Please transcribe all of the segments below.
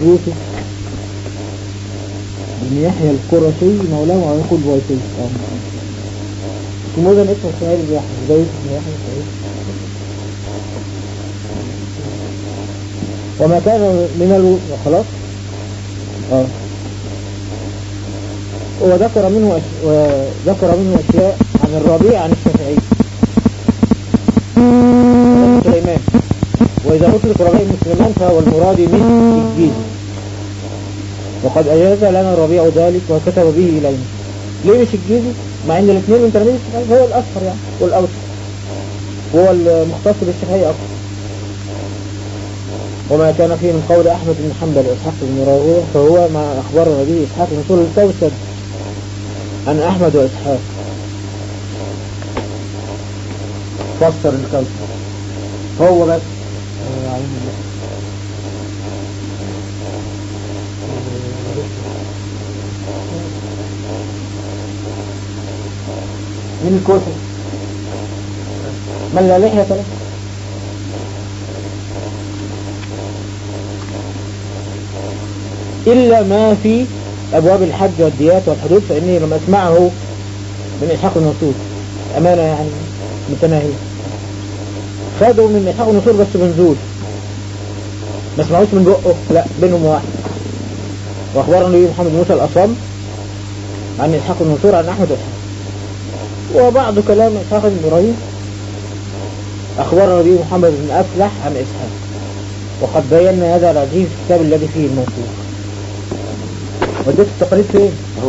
يوسف بن يحيى القرشي مولاه ويقول بويسي اسمه اذا اسمه اسماعيل بن يحيى ده يوسف بن يحيى سعيد وما كان من ال... خلاص اه وذكر منه أش... وذكر منه اشياء عن الربيع عن الشافعي سليمان وإذا أطلق ربيع بن سليمان فهو المراد من الجيل وقد أجاز لنا الربيع ذلك وكتب به إلينا ليه مش الجيزي مع ان الاثنين من تلاميذ الشافعي هو الأشهر يعني والأوسط هو المختص بالشافعي أكثر وما كان فيه من قول أحمد بن حنبل وإسحاق بن راهويه فهو ما أخبرنا به إسحاق بن سور الكوثر عن أحمد وإسحاق فسر الكوثر هو بس من الكوثر من لا لحية له إلا ما في أبواب الحج والديات والحدود فإني لم أسمعه من إسحاق النصور أمانة يعني متناهية خدوا من إسحاق النصور بس بنزول ما سمعوش من بقه لا بينهم واحد وأخبرنا به محمد موسى الأصم عن إسحاق النصور عن أحمد إسحاق وبعض كلام إسحاق بن إبراهيم أخبرنا به محمد بن أفلح عن إسحاق وقد بينا هذا العجيب في الكتاب الذي فيه المنصور وديت التقريب فين؟ اهو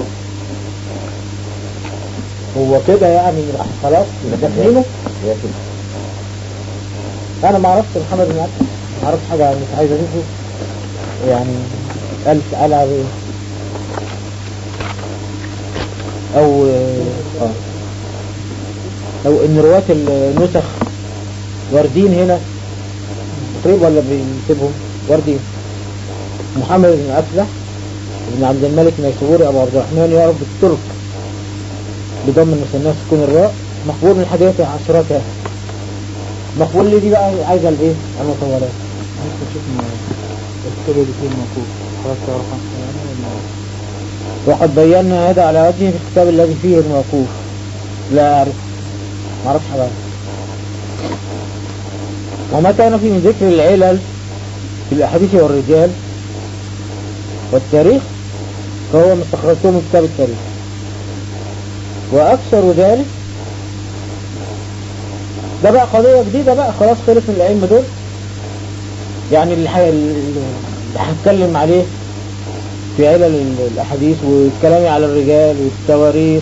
هو كده يعني راح خلاص دافعينه هي كده انا ما عرفت محمد بن عبد ما عرفت حاجه مش عايز اشوفه يعني قال قال على ايه او اه او ان رواة النسخ واردين هنا تقريب ولا بيسيبهم واردين محمد بن أفلح بن عبد الملك نيسابوري أبو عبد الرحمن يعرف بالترك بضم المثنى سكون الراء مقبول من حديث عشرته مقبول لي دي بقى عايزة الايه المطولات عايز تشوف الكتاب اللي فيه الموقوف خلاص تعرف وقد بينا هذا على وجهه في الكتاب الذي فيه الموقوف لا أعرف ما أعرفش حاجة وما كان في من ذكر العلل في الأحاديث والرجال والتاريخ فهو مستخرجته من كتاب التاريخ وأكثر ذلك ده بقى قضية جديدة بقى خلاص خلص من الأئمة دول يعني اللي ح- اللي هتكلم عليه في علل ال- الأحاديث والكلام على الرجال والتواريخ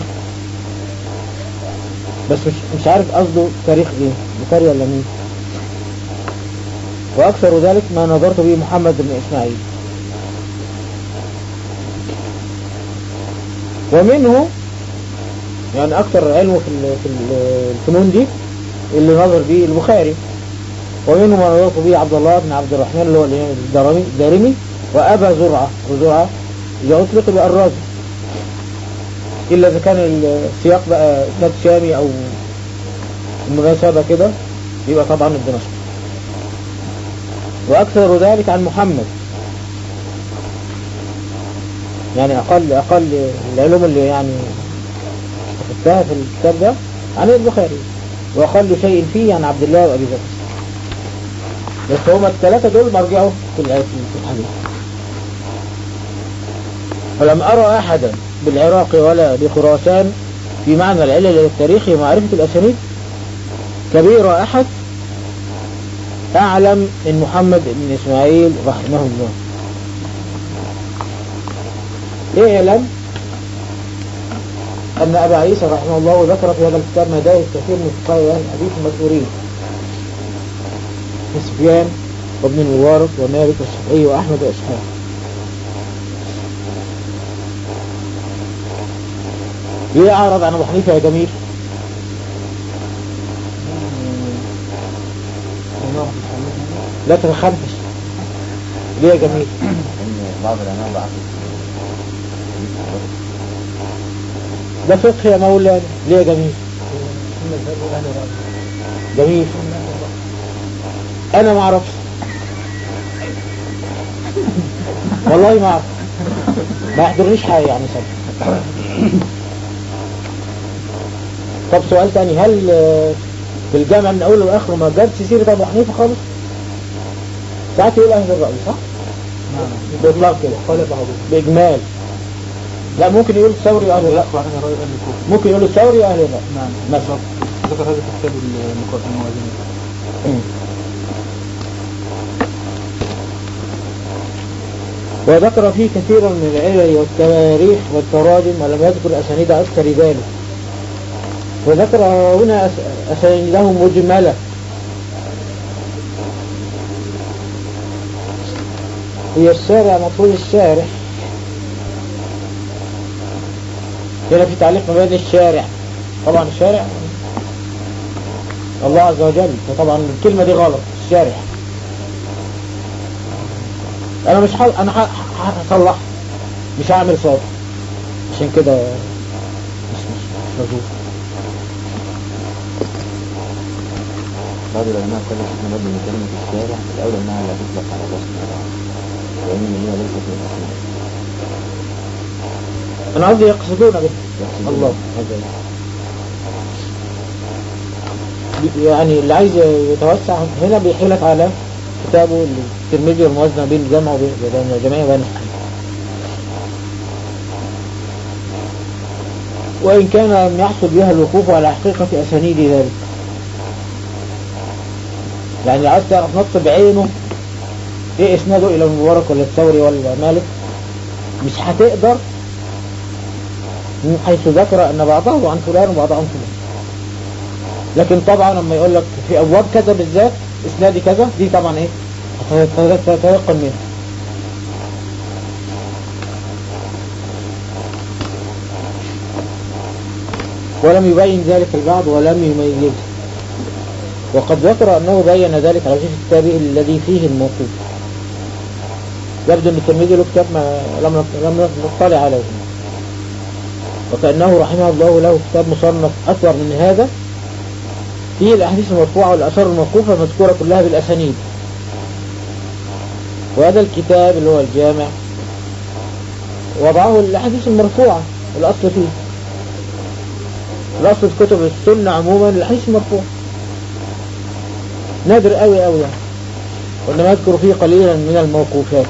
بس مش مش عارف قصده تاريخ ايه بخاري ولا مين وأكثر ذلك ما نظرت به محمد بن إسماعيل ومنه يعني أكثر علمه في ال- في ال- الفنون دي اللي نظر به البخاري ومنه ما نظرت به عبد الله بن عبد الرحمن اللي هو الإمام الدارمي الدارمي وأبا زرعة وزرعة إذا أطلق يبقى الرازي إلا إذا كان السياق بقى إسناد شامي أو المناسبة كده يبقى طبعا الدمشق وأكثر ذلك عن محمد يعني أقل أقل العلوم اللي يعني استفدتها في الكتاب ده عن البخاري وأقل شيء فيه عن عبد الله وأبي بكر بس هما الثلاثة دول مرجعوا في الآية في الحديث فلم أرى أحدا بالعراق ولا بخراسان في معنى العلل للتاريخ ومعرفة الأسانيد كبير أحد أعلم من محمد بن إسماعيل رحمه الله اعلم أن أبا عيسى رحمه الله ذكر في هذا الكتاب مداهي كثير من فقهاء أهل الحديث المشهورين كسفيان وابن المبارك ومالك والشافعي وأحمد وإسحاق ليه أعرض عن أبو حنيفة يا جميل؟ لا تتخنفش ليه يا جميل؟ ان بعض العلماء ضعف ده فقه يا مولانا ليه يا جميل؟ جميل انا ما اعرفش والله ما اعرف ما يحضرنيش حاجة يعني سبب طب سؤال تاني هل آه، في الجامع من اوله لاخره ما جابش سيرة ابو حنيفة خالص ساعات يقول اهل الرأي صح نعم باطلاق كده قال بعضهم باجمال لا ممكن يقول الثوري واهل الرأي وعن رأي أهل الكوفة ممكن يقول الثوري واهل الرأي نعم مثلا ذكر هذا في كتاب المقا- الموازين وذكر فيه كثيرا من العلل والتواريخ والتراجم ولم يذكر أسانيد أكثر ذلك وذكر هنا أس- أسانيده مجملة هي الشارع مطلوب الشارع هنا في تعليق ما بين الشارع طبعا الشارع الله عز وجل فطبعا الكلمة دي غلط الشارع انا مش حل... انا ح- ح- هصلح مش هعمل صوت عشان كده مش مش مش مظبوط بعض العلماء قال لك احنا بدل من كلمة الشارع الأولى إنها لا تطلق على الرسم لأن هي ليست من الأسماء انا قصدي يقصدون به يقصدون. الله عز وجل يعني اللي عايز يتوسع هنا بيحيلك على كتابه الترمذي والموازنة بين الجمع وبين بين الجميع وبين الصحيح وإن كان لم يحصل بها الوقوف على حقيقة أسانيد ذلك يعني عايز تعرف نص بعينه ايه اسناده الى المبارك ولا الثوري ولا مالك مش هتقدر من حيث ذكر ان بعضه عن فلان وبعضه عن فلان لكن طبعا لما يقول لك في ابواب كذا بالذات اسنادي كذا دي طبعا ايه هتتيقن منها ولم يبين ذلك البعض ولم يميزه وقد ذكر أنه بين ذلك على وجه التابع الذي فيه الموقوف يبدو أن الترمذي له كتاب ما لم لم نطلع عليه وكأنه رحمه الله له كتاب مصنف أكبر من هذا فيه الأحاديث المرفوعة والآثار الموقوفة مذكورة كلها بالأسانيد وهذا الكتاب اللي هو الجامع وضعه الأحاديث المرفوعة الأصل فيه الأصل في كتب السنة عموما الأحاديث المرفوعة نادر قوي قوي يعني وإنما أذكر فيه قليلا من الموقوفات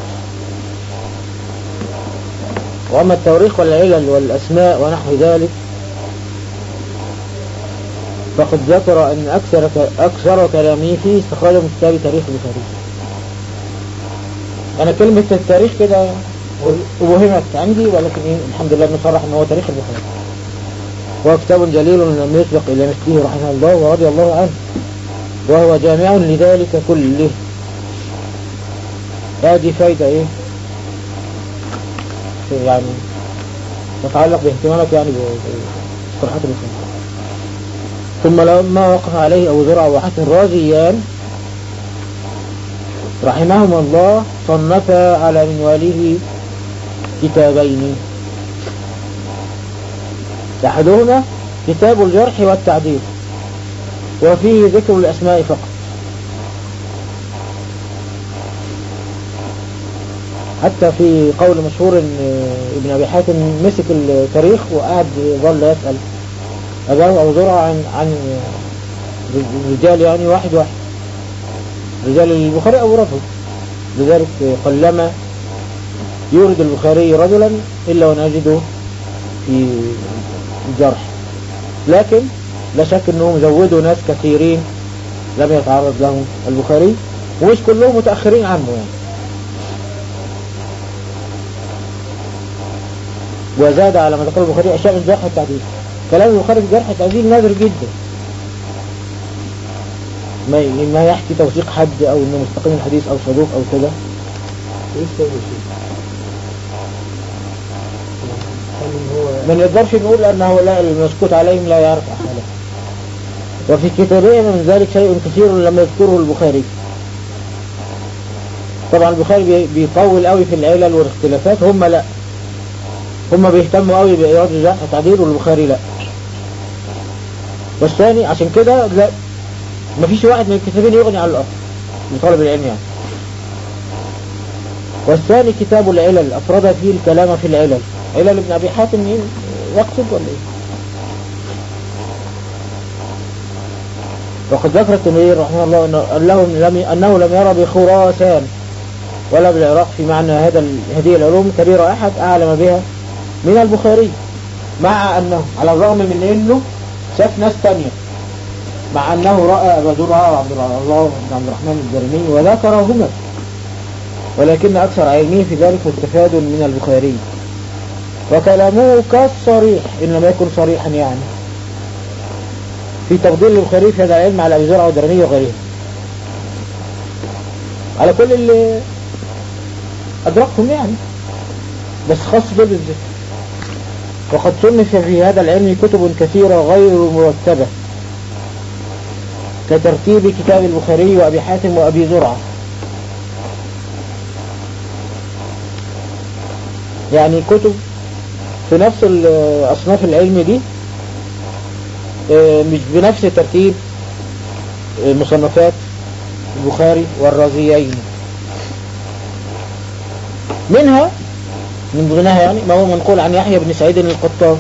وأما التواريخ والعلل والأسماء ونحو ذلك فقد ذكر أن أكثر أكثر كلامه فيه استخرج من كتاب تاريخ البخاري أنا كلمة التاريخ كده وهمت عندي ولكن إيه الحمد لله بنصرح أنه هو تاريخ البخاري وهو كتاب جليل لم يسبق إلى مثله رحمه الله ورضي الله عنه وهو جامع لذلك كله هذه فايدة ايه يعني تتعلق باهتمامك يعني بصراحات الإسلام ثم لما وقف عليه أبو زرع وحسن الرازيان رحمهما الله صنفا على منواله كتابين أحدهما كتاب الجرح والتعديل وفيه ذكر الأسماء فقط حتى في قول مشهور ان ابن ابي حاتم مسك التاريخ وقعد ظل يسأل اباه او زرع عن عن رجال يعني واحد واحد رجال البخاري او رجل لذلك قلما يورد البخاري رجلا الا ونجده في الجرح لكن لا شك انهم زودوا ناس كثيرين لم يتعرض لهم البخاري ومش كلهم متأخرين عنه يعني وزاد على ما ذكر البخاري اشياء من الجرح والتعديل كلام البخاري في الجرح والتعديل نادر جدا ما ما يحكي توثيق حد او انه مستقيم الحديث او صدوق او كده لسه أول شيء هل هو ما نقدرش نقول انه لا المسكوت عليهم لا يعرف احواله وفي كتابه من ذلك شيء كثير لم يذكره البخاري طبعا البخاري بي- بيطول قوي في العلل والاختلافات هم لا هم بيهتموا قوي بإيراد الجرح والتعديل والبخاري لا والثاني عشان كده لا مفيش واحد من الكتابين يغني على الآخر لطالب العلم يعني والثاني كتاب العلل أفرد فيه الكلام في العلل علل ابن أبي حاتم إيه؟ يقصد ولا إيه وقد ذكر التنوير رحمه الله أنه, أنه لم أنه لم يرى بخراسان ولا بالعراق في معنى هذا ال- هذه العلوم كبيرة أحد أعلم بها من البخاري مع أنه على الرغم من أنه شاف ناس تانية مع أنه رأى أبا زرعة وعبد الله بن عبد الرحمن الدرمي وذكرهما ولكن أكثر علمه في ذلك مستفاد من البخاري وكلامه كالصريح إن لم يكن صريحا يعني في تفضيل البخاري في هذا العلم على أبي زرعة والدرمي وغيرهم على كل اللي أدركتم يعني بس خاص دول بالذات وقد صنف في هذا العلم كتب كثيرة غير مرتبة كترتيب كتاب البخاري وأبي حاتم وأبي زرعة يعني كتب في نفس ال- أصناف العلم دي آه، مش بنفس ترتيب آه، مصنفات البخاري والرازيين منها من ضمنها يعني ما هو منقول عن يحيى بن سعيد القطان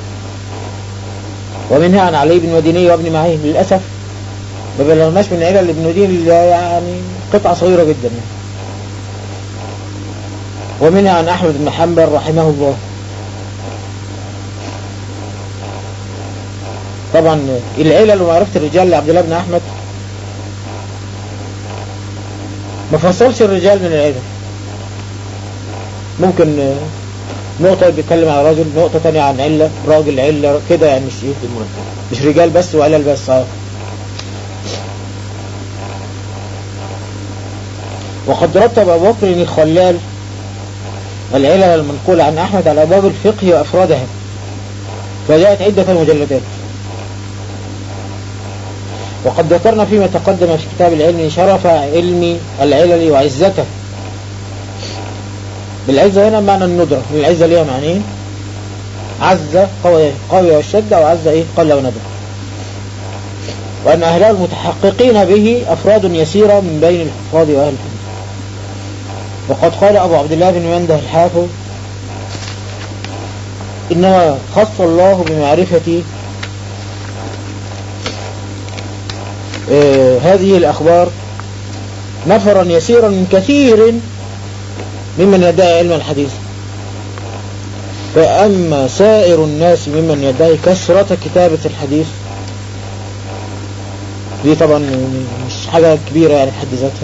ومنها عن علي بن مديني وابن معين للأسف ما بلغناش من علل ابن مدين إلا يعني قطعة صغيرة جدا يعني. ومنها عن أحمد بن حنبل رحمه الله طبعا العلل ومعرفة الرجال لعبد الله بن أحمد ما فصلش الرجال من العلل ممكن آه، نقطة بيتكلم على راجل نقطة تانية عن علة راجل علة كده يعني مش ايه مش رجال بس وعلل بس اه وقد رتب أبو بكر الخلال العلل المنقولة عن أحمد على أبواب الفقه وأفرادها فجاءت عدة مجلدات وقد ذكرنا فيما تقدم في كتاب العلم شرف علم العلل وعزته بالعزة هنا معنى الندرة العزة ليها معنيين عز قوي قوي والشدة وعز ايه قل وندر وأن أهلها المتحققين به أفراد يسيرة من بين الحفاظ وأهل الحديث وقد قال أبو عبد الله بن منده الحافظ إنما خص الله بمعرفة آه هذه الأخبار نفرا يسيرا من كثير ممن يدعي علم الحديث فأما سائر الناس ممن يدعي كثرة كتابة الحديث دي طبعا مش حاجة كبيرة يعني في حد ذاتها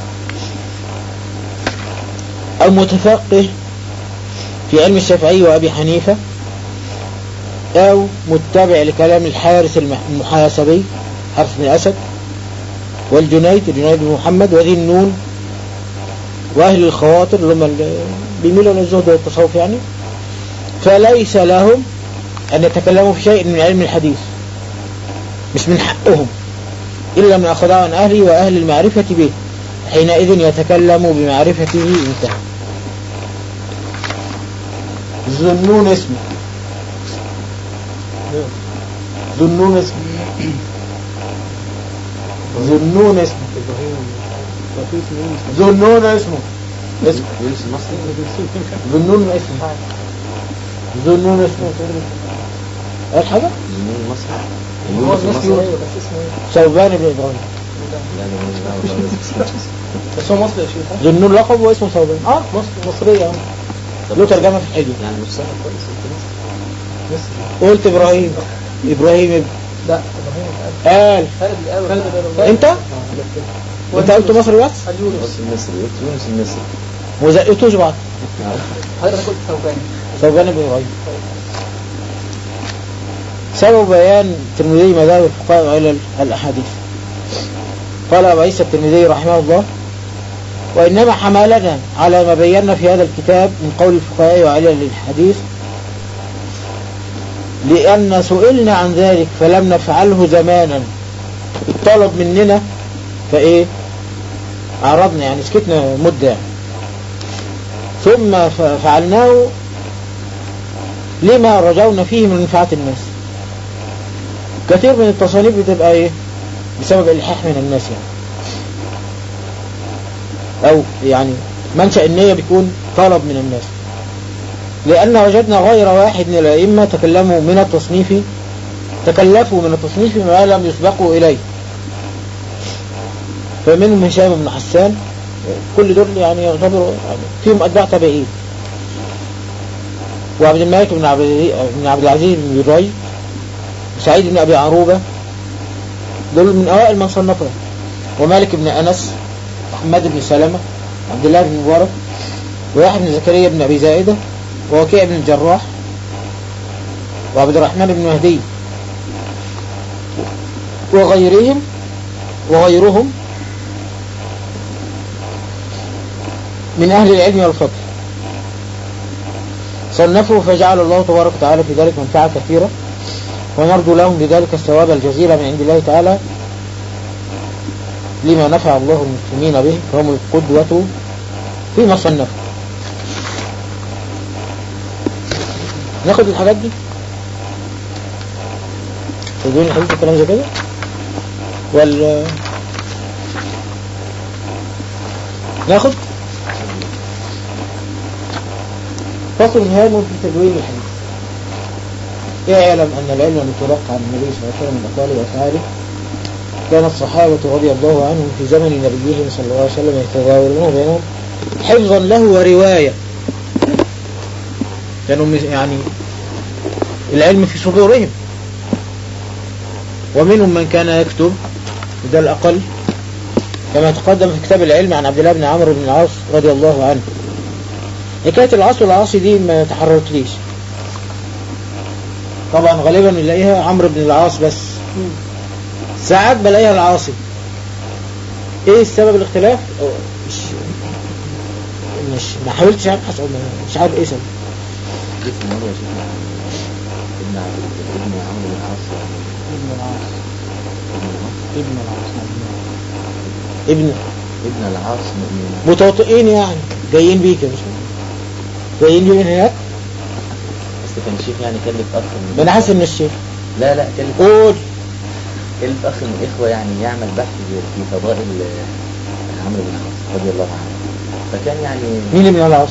أو متفقه في علم الشافعي وأبي حنيفة أو متبع لكلام الحارس المحاسبي حارس بن الأسد والجنيد الجنيد بن محمد وذي النون وأهل الخواطر اللي هم اللي بيميلوا للزهد والتصوف يعني فليس لهم أن يتكلموا في شيء من علم الحديث مش من حقهم إلا من أخذه عن أهله وأهل المعرفة به حينئذ يتكلم بمعرفته انتهى ذنون اسمه ذنون اسمه ذنون اسمه ذنون اسمه اسمه يونس المصري ذنون اسمه ذنون اسمه ايش حاجة؟ زنون المصري هو يونس الناس المصري يقول ثوبان بن ابراهيم لا ده ماليش دعوة بالراجل. بس هو مصري يا شيخ ذنون لقب واسمه ثوبان اه مصر مصرية اه له ترجمة في الحجة يعني مش سهل كويس انت مصري قلت ابراهيم ابراهيم ابن لا ابراهيم قال خالد الاول خالد الاول انت انت قلت مصري بس يونس يونس المصري قلت يونس المصري وزقتوش بعض حضرتك قلت ثوبان ثوبان بن ابراهيم سبب بيان الترمذي مذاهب الفقهاء وعلل الاحاديث قال ابو عيسى الترمذي رحمه الله وانما حملنا على ما بينا في هذا الكتاب من قول الفقهاء وعلل الحديث لأن سئلنا عن ذلك فلم نفعله زمانا طلب مننا فإيه عرضنا يعني سكتنا مدة يعني. ثم ف- فعلناه لما رجونا فيه من منفعة الناس كثير من التصانيف بتبقى ايه بسبب الحاح من الناس يعني او يعني منشأ النية بيكون طلب من الناس لأن وجدنا غير واحد من الأئمة تكلموا من التصنيف تكلفوا من التصنيف ما لم يسبقوا إليه فمنهم هشام بن حسان كل دول يعني يعتبروا يعني فيهم أتباع تابعين وعبد الملك بن عبد بن عبد العزيز بن جريج وسعيد بن أبي عروبة دول من أوائل من صنفهم ومالك بن أنس محمد بن سلمة عبد الله بن مبارك ويحيى بن زكريا بن أبي زائدة ووكيع بن الجراح وعبد الرحمن بن مهدي وغيرهم وغيرهم من أهل العلم والفضل صنفوا فجعل الله تبارك وتعالى في ذلك منفعة كثيرة ونرجو لهم بذلك الثواب الجزيل من عند الله تعالى لما نفع الله المسلمين به فهم القدوة فيما صنفوا ناخد الحاجات دي تدون حديث الكلام زي كده ولا ناخد فصل هام في تدوين الحديث اعلم أن العلم المتلقى عن النبي صلى الله عليه وسلم من أقواله وأفعاله كان الصحابة رضي الله عنهم في زمن نبيهم صلى الله عليه وسلم يتداولون بينهم حفظا له ورواية كانوا يعني العلم في صدورهم ومنهم من كان يكتب وده الأقل كما تقدم في كتاب العلم عن عبد الله بن عمرو بن العاص رضي الله عنه حكاية العاص والعاصي دي ما تحررتليش طبعا غالبا نلاقيها عمرو بن العاص بس ساعات بلاقيها العاصي ايه السبب الاختلاف مش مش ما حاولتش ابحث او مش عارف ايه سبب جيت مرة يا شيخنا ابن عبد ابن عمرو بن العاص ابن العاص ابن العاص ابن العاص ابن ابن العاص من متواطئين يعني جايين بيك يا باشا جايين بيه من هناك بس كان الشيخ يعني كلف اخ من ما انا حاسس ان الشيخ لا لا كلف قول كلف اخ من الاخوه يعني يعمل بحث في فضائل آه، عمرو بن العاص رضي الله عنه فكان يعني مين ابن العاص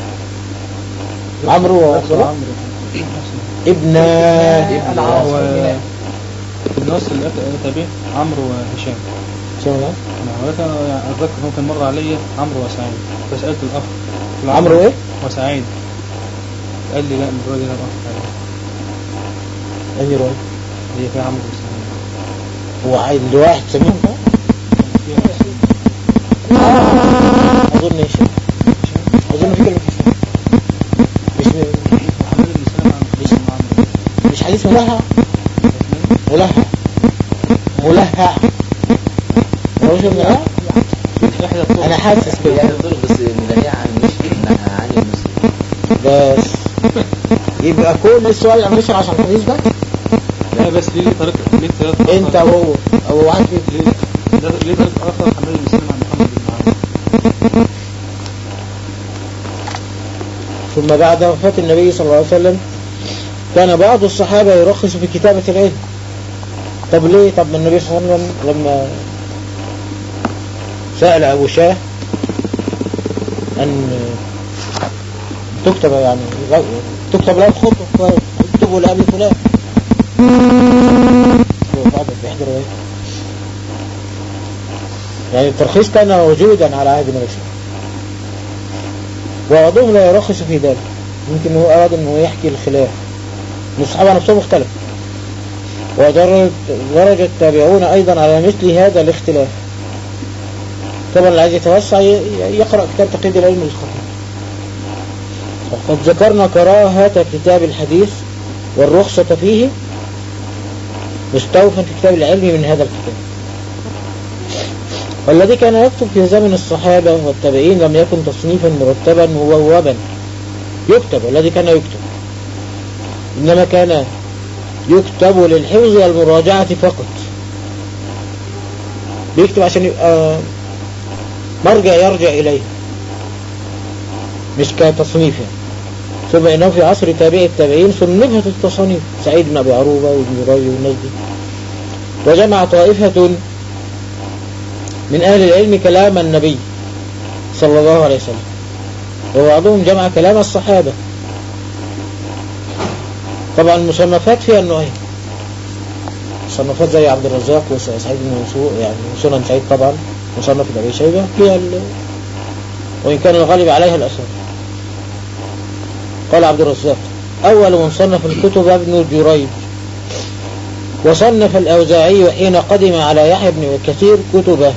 عمرو نفس وعبد عمرو ابن العاص هو الناس اللي أتى به عمرو وهشام شو ده؟ أنا ولكن يعني أتذكر هو كان مر علي عمرو وسعيد فسألت الأخ قلت له عمرو ايه؟ وسعيد قال لي لا المرة دي لا الأخ قال انهي رواية هي فيها عمرو وسعيد هو عند واحد سميهم ده؟ اظن ايش اظن في كلمة هشام. مش محمد بن سلمة عن مش- اسمه عمرو مش حديث ملهى ملهى ملهى هو شو ده؟ إحدى الطرق انا حاسس يعني كده الطرق بس نلاقيها عن مش ابنها عن المسلم بس يبقى كل السؤال عم يشرح عشان الحديث ده لا بس ليه ليه طريقة ليه طريقة انت وهو او واحد فيكم ليه ده- ليه طريقة أخر محمد بن سلمة عن محمد بن عاص ثم بعد وفاة النبي صلى الله عليه وسلم كان بعض الصحابة يرخص في كتابة العلم طب ليه طب ما النبي صلى الله عليه وسلم لما سأل أبو شاه أن تكتب يعني تكتب له خطوة اكتبوا لأبي فلان هو بعد بيحضر ايه يعني الترخيص كان موجودا على عهد النبي صلى الله عليه وسلم وبعضهم لا يرخص في ذلك يمكن هو أراد أنه يحكي الخلاف ان الصحابة نفسهم اختلف ودرج درج التابعون أيضا على مثل هذا الاختلاف طبعا اللي عايز يتوسع ي- يقرأ كتاب تقييد العلم للخطيب وقد ذكرنا كراهة كتاب الحديث والرخصة فيه مستوفا في كتاب العلم من هذا الكتاب والذي كان يكتب في زمن الصحابة والتابعين لم يكن تصنيفا مرتبا مبوبا يكتب الذي كان يكتب إنما كان يكتب للحفظ والمراجعة فقط بيكتب عشان يبقى مرجع يرجع إليه مش كتصنيف يعني ثم إنه في عصر تابع التابعين صنفت التصانيف سعيد بن أبي عروبة وابن جريج والناس دي وجمع طائفة من أهل العلم كلام النبي صلى الله عليه وسلم وبعضهم جمع كلام الصحابة طبعا المصنفات فيها النوعين مصنفات زي عبد الرزاق وسعيد بن منصور يعني وسنن سعيد طبعا مصنف ابي شيبه فيها ال... وان كان الغالب عليها الاثر قال عبد الرزاق اول من صنف الكتب ابن جريج وصنف الاوزاعي حين قدم على يحيى بن كثير كتبه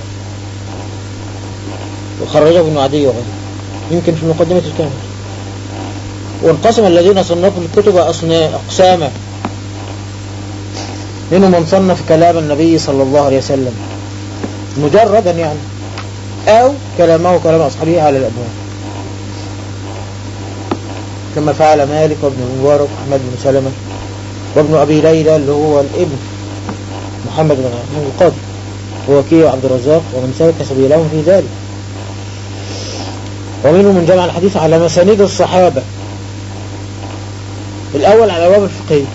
وخرجه ابن عدي وغيره يمكن في مقدمة الكامل وانقسم الذين صنفوا الكتب أصنا- أقساما منهم من صنف كلام النبي صلى الله عليه وسلم مجردا يعني أو كلامه كلام أصحابه على الأبواب كما فعل مالك وابن المبارك وأحمد بن سلمة وابن أبي ليلى اللي هو الابن محمد بن بن القاضي ووكيع وعبد الرزاق ومن سلك سبيلهم في ذلك ومنهم من جمع الحديث على مسانيد الصحابة الأول على الأبواب الفقهية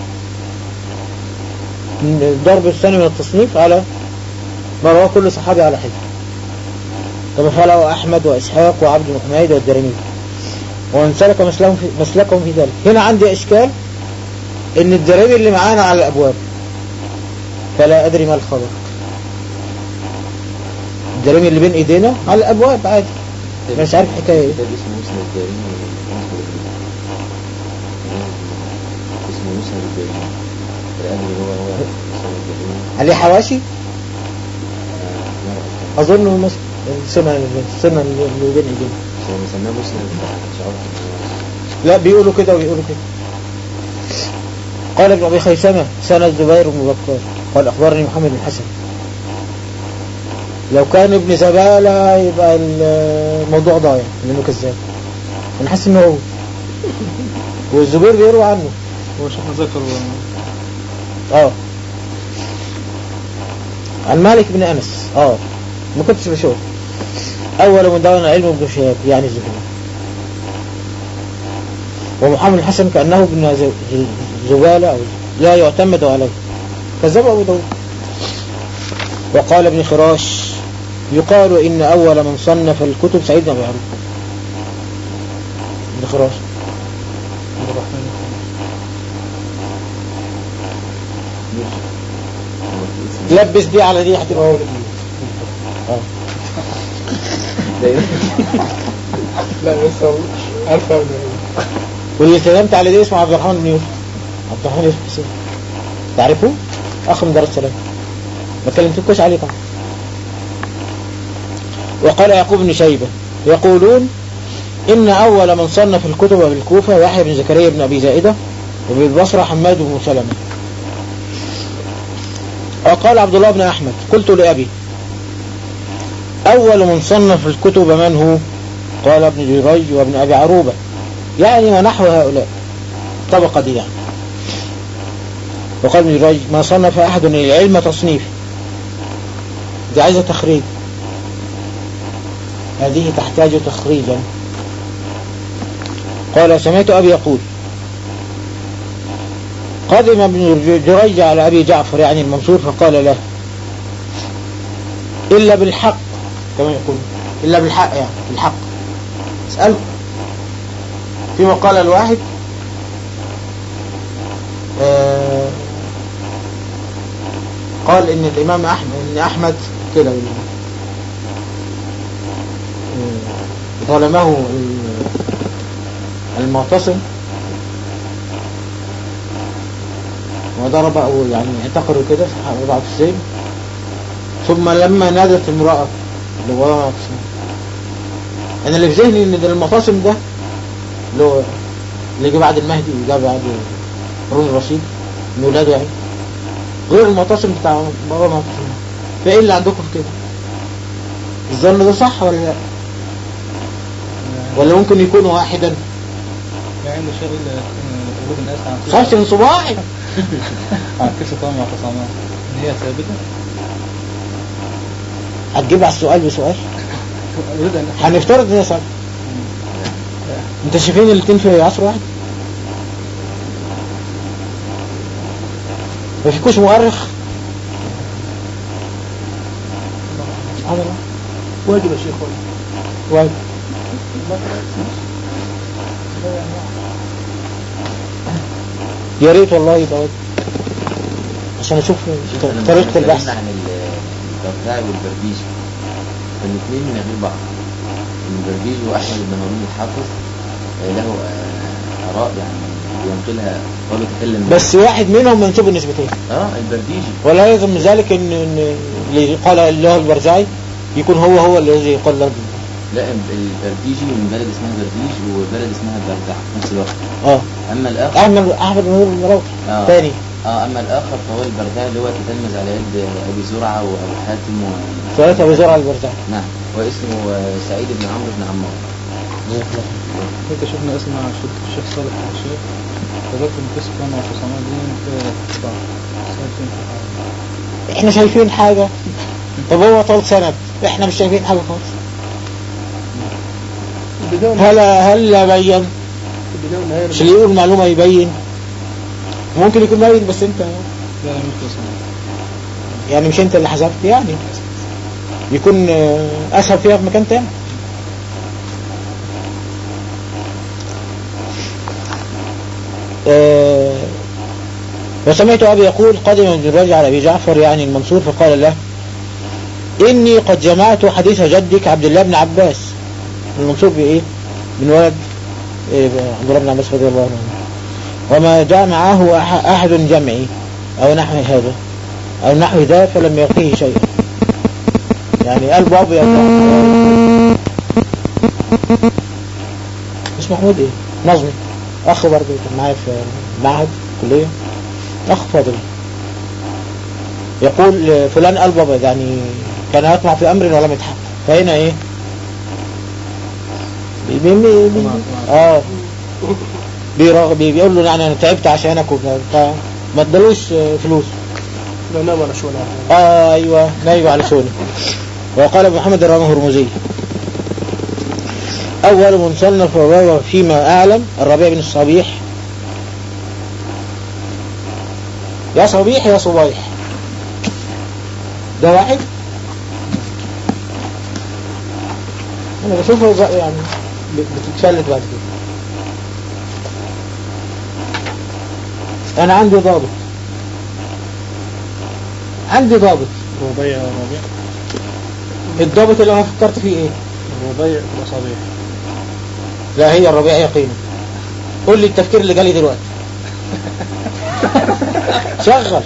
من الضرب الثاني من التصنيف على ما رواه كل صحابي على حده كما فعله أحمد وإسحاق وعبد بن حميد والدرمي ومن سلك مسلكهم في, مسلكهم في ذلك هنا عندي إشكال إن الدرامي اللي معانا على الأبواب فلا أدري ما الخبر الدرامي اللي بين إيدينا على الأبواب عادي مش عارف حكاية إيه كتاب اسمه مسند الدارمي ومسند الدارمي. اسمه مسند الدارمي الأدري هو هو مسند الدارمي عليه حواشي آه، لا لا أظنه مس... السنة السنة اللي بين إيدينا بس هو مسماه مسند مش عارف لا بيقولوا كده ويقولوا كده قال ابن أبي خيثمة سنة زبير بن بكر قال أخبرني محمد بن حسن لو كان ابن زبالة يبقى الموضوع ضايع لأنه كذاب أنا حاسس إنه هو والزبير بيروي عنه هو شيخنا ذكر اه عن مالك بن أنس اه ما كنتش بشوف أول من دون علم ابن شهاب يعني الزهري ومحمد الحسن كأنه ابن ز- ز- زبالة أو لا يعتمد عليه كذب أبو داود وقال ابن خراش يقال إن أول من صنف الكتب سعيد بن أبي عروبة ابن خراش عبد الرحمن لبس دي على دي هتبقى هو اه لا بس هو عارفه واللي التزمت على دي اسمه عبد الرحمن بن يوسف عبد الرحمن يوسف حسين تعرفه؟ أخ من دار السلام ما كلمتكوش عليه طبعا وقال يعقوب بن شيبة يقولون إن أول من صنف الكتب بالكوفة يحيى بن زكريا بن أبي زائدة وبالبصرة حماد بن سلمة وقال عبد الله بن أحمد قلت لأبي أول من صنف الكتب من هو قال ابن جريج وابن أبي عروبة يعني ونحو هؤلاء الطبقة دي يعني وقال ابن جريج ما صنف أحد العلم تصنيف دي عايزة تخريج هذه تحتاج تخريجا قال سمعت أبي يقول قدم ابن جريج على أبي جعفر يعني المنصور فقال له إلا بالحق كما يقول إلا بالحق يعني بالحق اسأله فيما قال الواحد آه قال إن الإمام أحمد إن أحمد كده آه، ظلمه ال- المعتصم وضرب أو يعني اعتقلوا كده وضعوا في السجن ثم لما نادت امرأة اللي هو معتصم أنا اللي في ذهني إن ده المعتصم ده اللي هو اللي جه بعد المهدي وجا بعد هارون الرشيد من ولاده يعني غير المعتصم بتاع بابا معتصم فايه اللي عندكم في كده الظن ده صح ولا لا ولا ممكن يكون واحدا ما عنده شغل وجود الناس عن صحت من صباعي عن كيف طمع وتصامع ان هي ثابته هتجيب على السؤال بسؤال اريد ان هنفترض ان هي صح انت شايفين الاتنين في عصر واحد ما فيكوش مؤرخ سبحان الله واجب يا شيخ واجب يا ريت والله يبقى ود. عشان اشوف شوف لما طريقة اتكلمنا البحث عن ال- البغداد والبرديجي فالاثنين من غير بعض البرديجي واحمد بن هارون الحافظ آه، له آه، اراء يعني ينقلها قالوا تكلم بس واحد منهم منسوب النسبتين اه البرديجي ولا يلزم من ذلك ان ان اللي قال الله البرزعي يكون هو هو الذي قال له لا البرديجي من بلد اسمها برديج وبلد اسمها بردع في نفس الوقت اه اما الاخر احمد احمد بن نور المروحي آه. ثاني اه اما الاخر فهو البردع اللي هو تتلمذ على يد ابي زرعه وابو حاتم و... ثلاثة ابو زرع البرزعي نعم واسمه آه، سعيد بن عمرو بن عمار انت شفنا اسمع شيخ الشيخ صالح الشيخ فذكر القصة كان مع حسام الدين في بعض سنتين في حاجة. احنا شايفين حاجة طب هو طول سند احنا مش شايفين حاجة خالص البداية هل هل بين البداية والنهاية مش اللي يقول معلومة يبين ممكن يكون باين بس انت لا لا مش اسمع يعني مش انت اللي حذفت يعني يكون آه، اسهل فيها في مكان تاني آه، وسمعت أبي يقول قدم ابن الرجل على أبي جعفر يعني المنصور فقال له إني قد جمعت حديث جدك عبد الله بن عباس المنصور بإيه من ولد إيه عبد الله بن عباس رضي الله عنه وما جاء معه أح- أحد جمعي أو نحو هذا أو نحو ذا فلم يعطيه شيئا يعني قلبه أبيض اسمه محمود إيه نظمي أخ برضه كان معايا في معهد كلية أخ فاضل يقول فلان قلبه أبيض يعني كان يطمع في أمر ولم يتحقق فهنا إيه بي بي بي بي اه بيرغ- بي- بيقول له يعني انا تعبت عشانك وبتاع ما ادالوش آه، فلوس لا نام ولا شو ولا آه ايوه نايم على شونه وقال ابو محمد الرامي هرمزي اول من صنف وروى فيما اعلم الربيع بن الصبيح يا صبيح يا صبيح ده واحد انا بشوفه ز- يعني ب- بتتشلت بعد كده انا عندي ضابط عندي ضابط ربيع ربيع الضابط اللي انا فكرت فيه ايه ربيع وصبيح لا هي الربيع يقينا قول لي التفكير اللي جالي دلوقتي شغل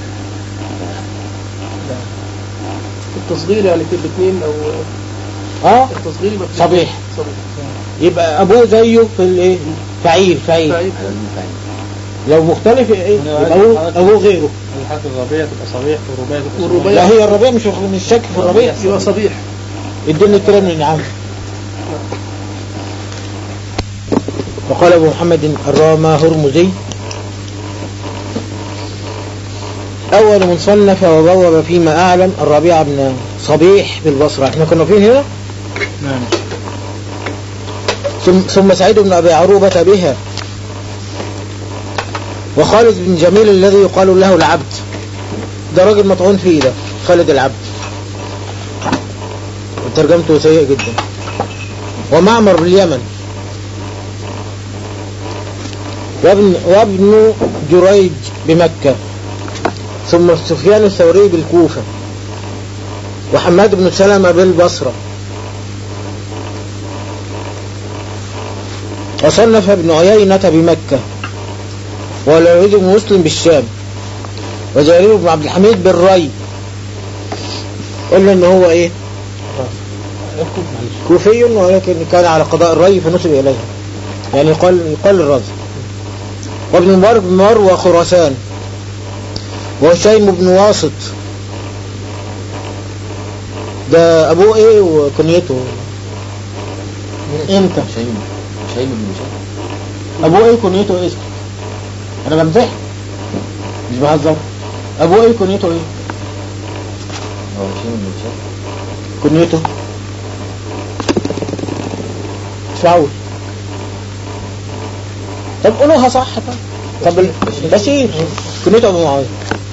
التصغير يعني كل اثنين او اه التصغير يبقى في- صبيح. صبيح يبقى ابوه زيه في الايه فعيل فعيل فعيل. على المفاهيم لو مختلف ايه أنا يبقى عايز ابوه حضرتك- ابوه غيره الحرف الربيع تبقى صبيح والربيع تبقى والربيع- لا هي الربيع مش مش شك في الربيع يبقى صبيح اديني الكلام من عم وقال ابو محمد الراما هرمزي اول من صنف وبوب فيما اعلم الربيع بن صبيح بالبصره احنا كنا فين هنا نعم ثم, ثم سعيد بن ابي عروبه بها وخالد بن جميل الذي يقال له العبد ده راجل مطعون فيه ده خالد العبد وترجمته سيء جدا ومعمر باليمن وابن, وابن جريج بمكة ثم سفيان الثوري بالكوفة وحماد بن سلمة بالبصرة وصنف ابن عيينة بمكة والوليد بن مسلم بالشام وجرير بن عبد الحميد بالري قلنا ان هو ايه كوفي ولكن كان على قضاء الري فنسب اليه يعني يقال يقال الرز وابن مبارك بن مروى خراسان وهشيم بن واسط ده ابوه ايه وكنيته امتى شيم شيم بن شيم ابوه ايه كنيته ايه انا بمزح مش بهزر ابوه ايه كنيته ايه هو شيم بن شيم كنيته شعور طب قولوها صح طب طب ال- بشير كنيته ابو معاويه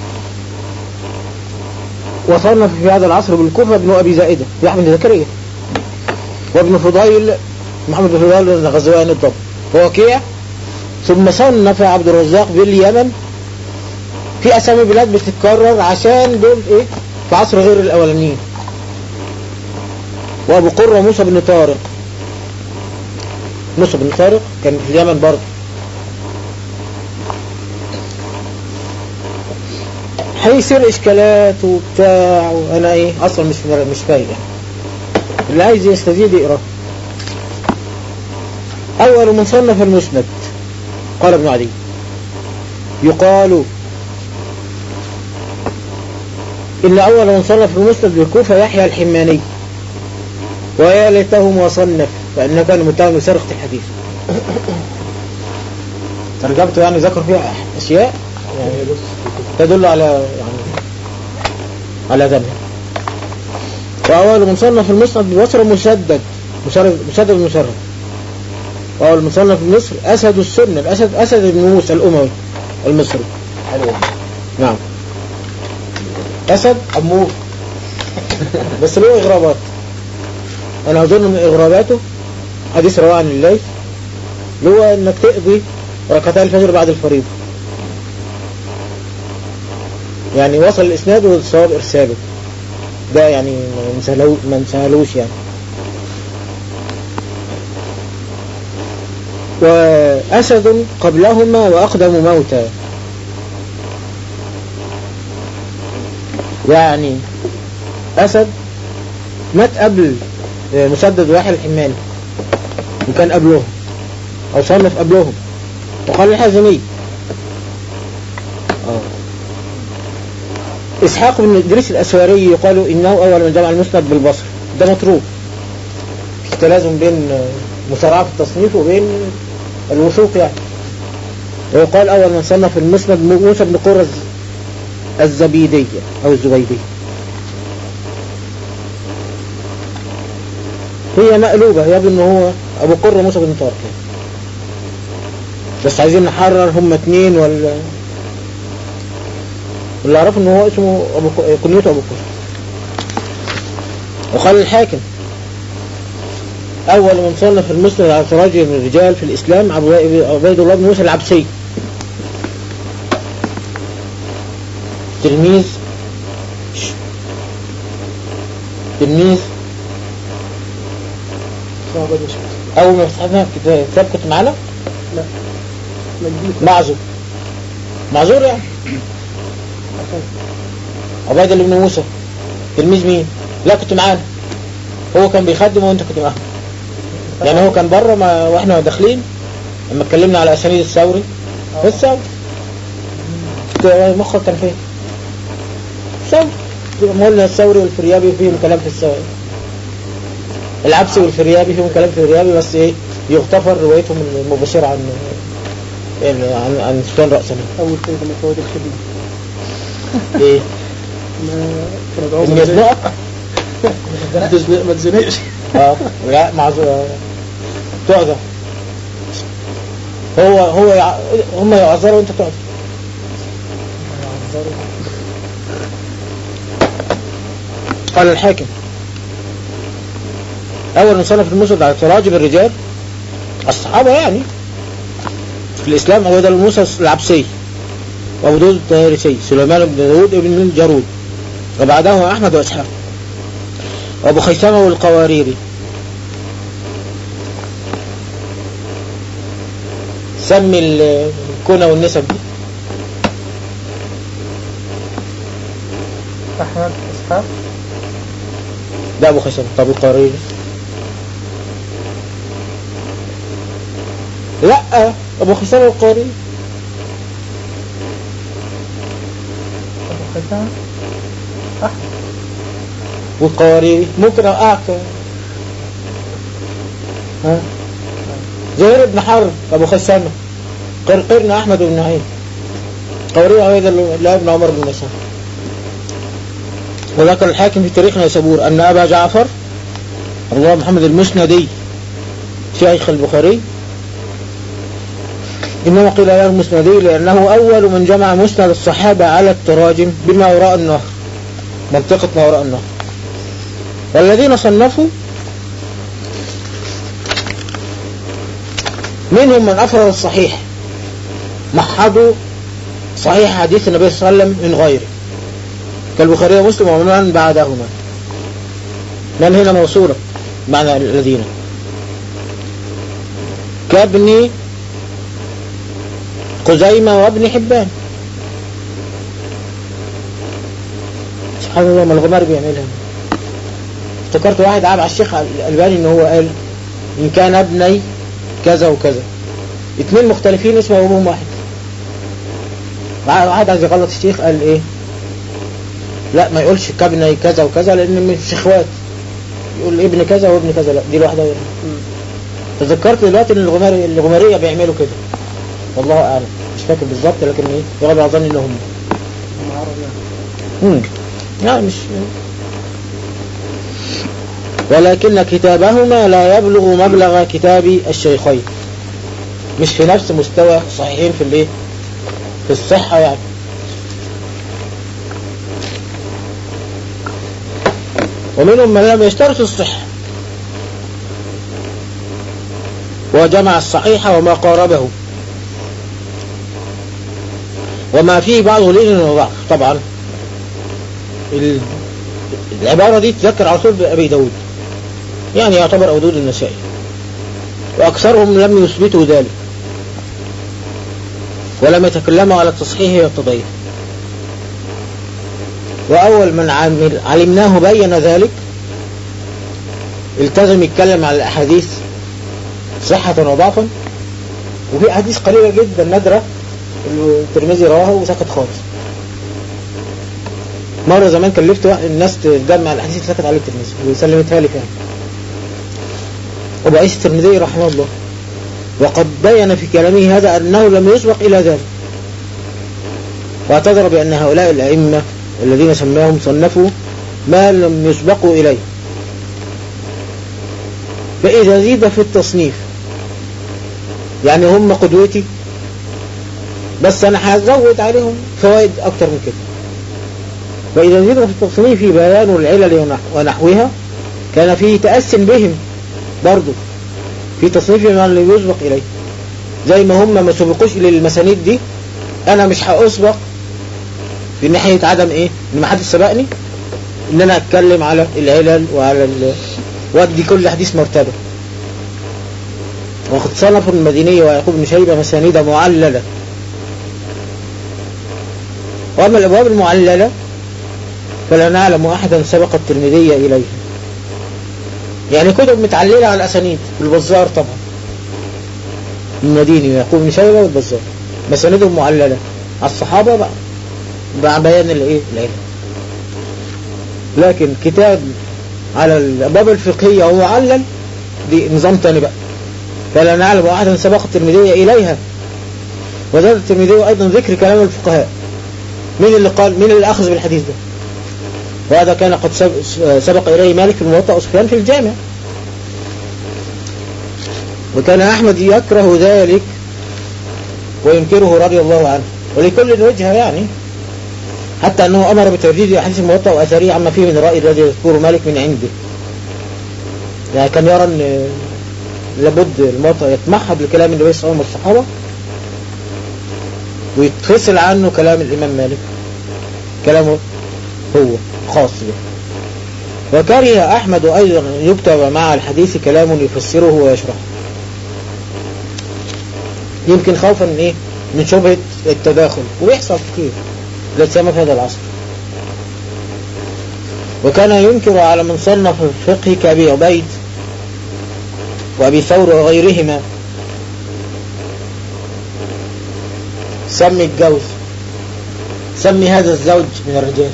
وصنف في هذا العصر بالكوفة ابن أبي زائدة يحيى بن زكريا وابن فضيل محمد بن فضيل الغزواني الضب ووكيع ثم صنف عبد الرزاق باليمن في أسامي بلاد بتتكرر عشان دول إيه في عصر غير الأولانيين وأبو قرة موسى بن طارق موسى بن طارق كان في اليمن برضه هيصير إشكالات وبتاع وأنا إيه أصلا مش مش فايق يعني. اللي عايز يستزيد يقرأ أول من صنف المسند قال ابن علي يقال إن أول من صنف المسند بالكوفة يحيى الحماني ويا ليته ما صنف فإنه كان متهم بسرقة الحديث ترجمته يعني ذكر فيها أشياء يعني تدل على يعني على ذنب وأول من صنف المسند بمصر مسدد مسرد مسدد المسرد وأول من صنف مصر أسد السنة الأسد أسد بن موسى الأموي المصري حلو نعم أسد أمور بس له إغرابات أنا أظن من إغراباته حديث رواه عن الليث اللي هو إنك تقضي ركعتي الفجر بعد الفريضة يعني وصل الإسناد والصواب إرساله ده يعني ما نسهلو- ما نسهلوش يعني وأسد قبلهما وأقدم موتا يعني أسد مات قبل مسدد واحد الحماني وكان قبلهم أو صنف قبلهم وقال الحازمي آه. إسحاق بن إدريس الأسواري يقال إنه أول من جمع المسند بالبصر ده متروك في تلازم بين مسارعة في التصنيف وبين الوثوق يعني ويقال أول من صنف المسند موسى بن قرز الزبيدية أو الزبيدية هي مقلوبة يبدو ان هو ابو قرة موسى بن طارق يعني. بس عايزين نحرر هم اتنين ولا اللي اعرفه ان هو اسمه ابو ق- كنيته ابو قرة وقال الحاكم اول من صنف المسند على تراجم الرجال في الاسلام عبد- عبيد الله بن موسى العبسي تلميذ تلميذ صعب مش أول ما فتحنا كتاب كتاب كنت معانا مجديد معذور معذور يعني عبيد الله بن موسى تلميذ مين؟ لا كنت معانا هو كان بيخدم وانت كنت معاه يعني هو كان بره ما واحنا داخلين لما اتكلمنا على اسانيد الثوري في الثوري كنت- مخك كان فين؟ الثوري ما قلنا الثوري والفريابي فيهم كلام في الثوري العبسي والفريابي فيهم كلام في الفريابي بس ايه يغتفر روايتهم المباشرة عن يعني عن عن سفيان رأسنا أول شيء من فوائد الخدمة ايه ما كانت إن عاوزة يزنقك ما تزنق- ما تزنقش اه لا معذور تعذر هو هو يع... هم يعذروا وانت تعذر قال الحاكم أول من صنف المسند على تراجم الرجال الصحابة يعني في الإسلام هو ده موسى العبسي وأبو داود الطيارسي سليمان بن داود بن الجارود وبعدهم أحمد وإسحاق وأبو خيثمة والقواريري سمي ال- الكنى والنسب دي أحمد إسحاق ده أبو خيثمة طب القواريري لا أبو خيثمة والقواريري أبو خيثمة والقواريري ممكن أوقعك ها زهير بن حرب أبو خيثمة قرقرنا أحمد بن نعيم قواريري هذا لا ابن عمر بن مسعود وذكر الحاكم في تاريخ نيسابور أن أبا جعفر عبد الله محمد المسندي شيخ البخاري إنما قيل له المسندي لأنه أول من جمع مسند الصحابة على التراجم بما وراء النهر منطقة ما وراء النهر والذين صنفوا منهم من أفرد الصحيح محضوا صحيح حديث النبي صلى الله عليه وسلم من غيره كالبخاري ومسلم ومن بعدهما من هنا موصولة معنى الذين كابن خزيمة وابن حبان سبحان الله ما الغمار بيعملها افتكرت واحد عاب على الشيخ الألباني ان هو قال ان كان ابني كذا وكذا اتنين مختلفين اسمه ابوهم واحد واحد عايز يغلط الشيخ قال ايه لا ما يقولش كابني كذا وكذا لان مش اخوات يقول ابن كذا وابن كذا لا دي لوحدها تذكرت دلوقتي ان الغماري الغمارية بيعملوا كده والله اعلم مش فاكر بالظبط لكن ايه يغلب اظن ان هم امم لا مش ولكن كتابهما لا يبلغ مبلغ كتاب الشيخين مش في نفس مستوى صحيحين في الايه في الصحة يعني ومنهم من لم يشترط الصحة وجمع الصحيح وما قاربه وما فيه بعض لين وضعف طبعا ال- العبارة دي تذكر على طول بأبي داود يعني يعتبر أبو داود النسائي وأكثرهم لم يثبتوا ذلك ولم يتكلموا على التصحيح والتضعيف وأول من عمل- علمناه بين ذلك التزم يتكلم على الأحاديث صحة وضعفا وفي أحاديث قليلة جدا نادرة اللي الترمذي رواها وسكت خالص مرة زمان كلفت واحد- الناس تجمع الأحاديث اللي سكت عليه الترمذي وسلمتها لي كمان أبو عيسى الترمذي رحمه الله وقد بين في كلامه هذا أنه لم يسبق إلى ذلك واعتذر بأن هؤلاء الأئمة الذين سماهم صنفوا ما لم يسبقوا إليه فإذا زيد في التصنيف يعني هم قدوتي بس أنا هزود عليهم فوائد أكتر من كده فإذا زيد في التصنيف بيان العلل ونح- ونحوها كان فيه تأس بهم برضو في تصنيف ما لم يسبق إليه زي ما هم ما سبقوش للمسانيد دي أنا مش هأسبق في ناحية عدم إيه إن ما حدش سبقني إن أنا أتكلم على العلل وعلى ال... وأدي كل حديث مرتبة وقد صنف المدينية ويعقوب بن شيبة مسانيد معللة وأما الأبواب المعللة فلا نعلم أحدا سبق الترمذي إليه يعني كتب متعللة على الأسانيد والبزار طبعا المديني ويعقوب بن شيبة والبزار مساندهم معللة على الصحابة بقى مع بيان الايه العلم لكن كتاب على الأبواب الفقهية وهو معلل دي نظام تاني بقى فلا نعلم أحدا سبق الترمذي إليها وزاد الترمذي أيضا ذكر كلام الفقهاء مين اللي قال مين اللي أخذ بالحديث ده وهذا كان قد سب- سبق إليه مالك في الموطأ وسفيان في الجامع وكان أحمد يكره ذلك وينكره رضي الله عنه ولكل وجهة يعني حتى أنه أمر بترديد أحاديث الموطأ وأثريه عما فيه من الرأي الذي يذكره مالك من عنده يعني كان يرى أن لابد الموطأ يتمحض لكلام النبي صلى الله عليه وسلم والصحابة ويتفصل عنه كلام الإمام مالك كلامه هو خاص به وكره أحمد أيضا أن يكتب مع الحديث كلام يفسره ويشرحه يمكن خوفا من إيه من شبهة التداخل ويحصل كتير لا سيما في هذا العصر وكان ينكر على من صنف الفقه كأبي عبيد وأبي ثور وغيرهما سمي الجوز سمي هذا الزوج من الرجال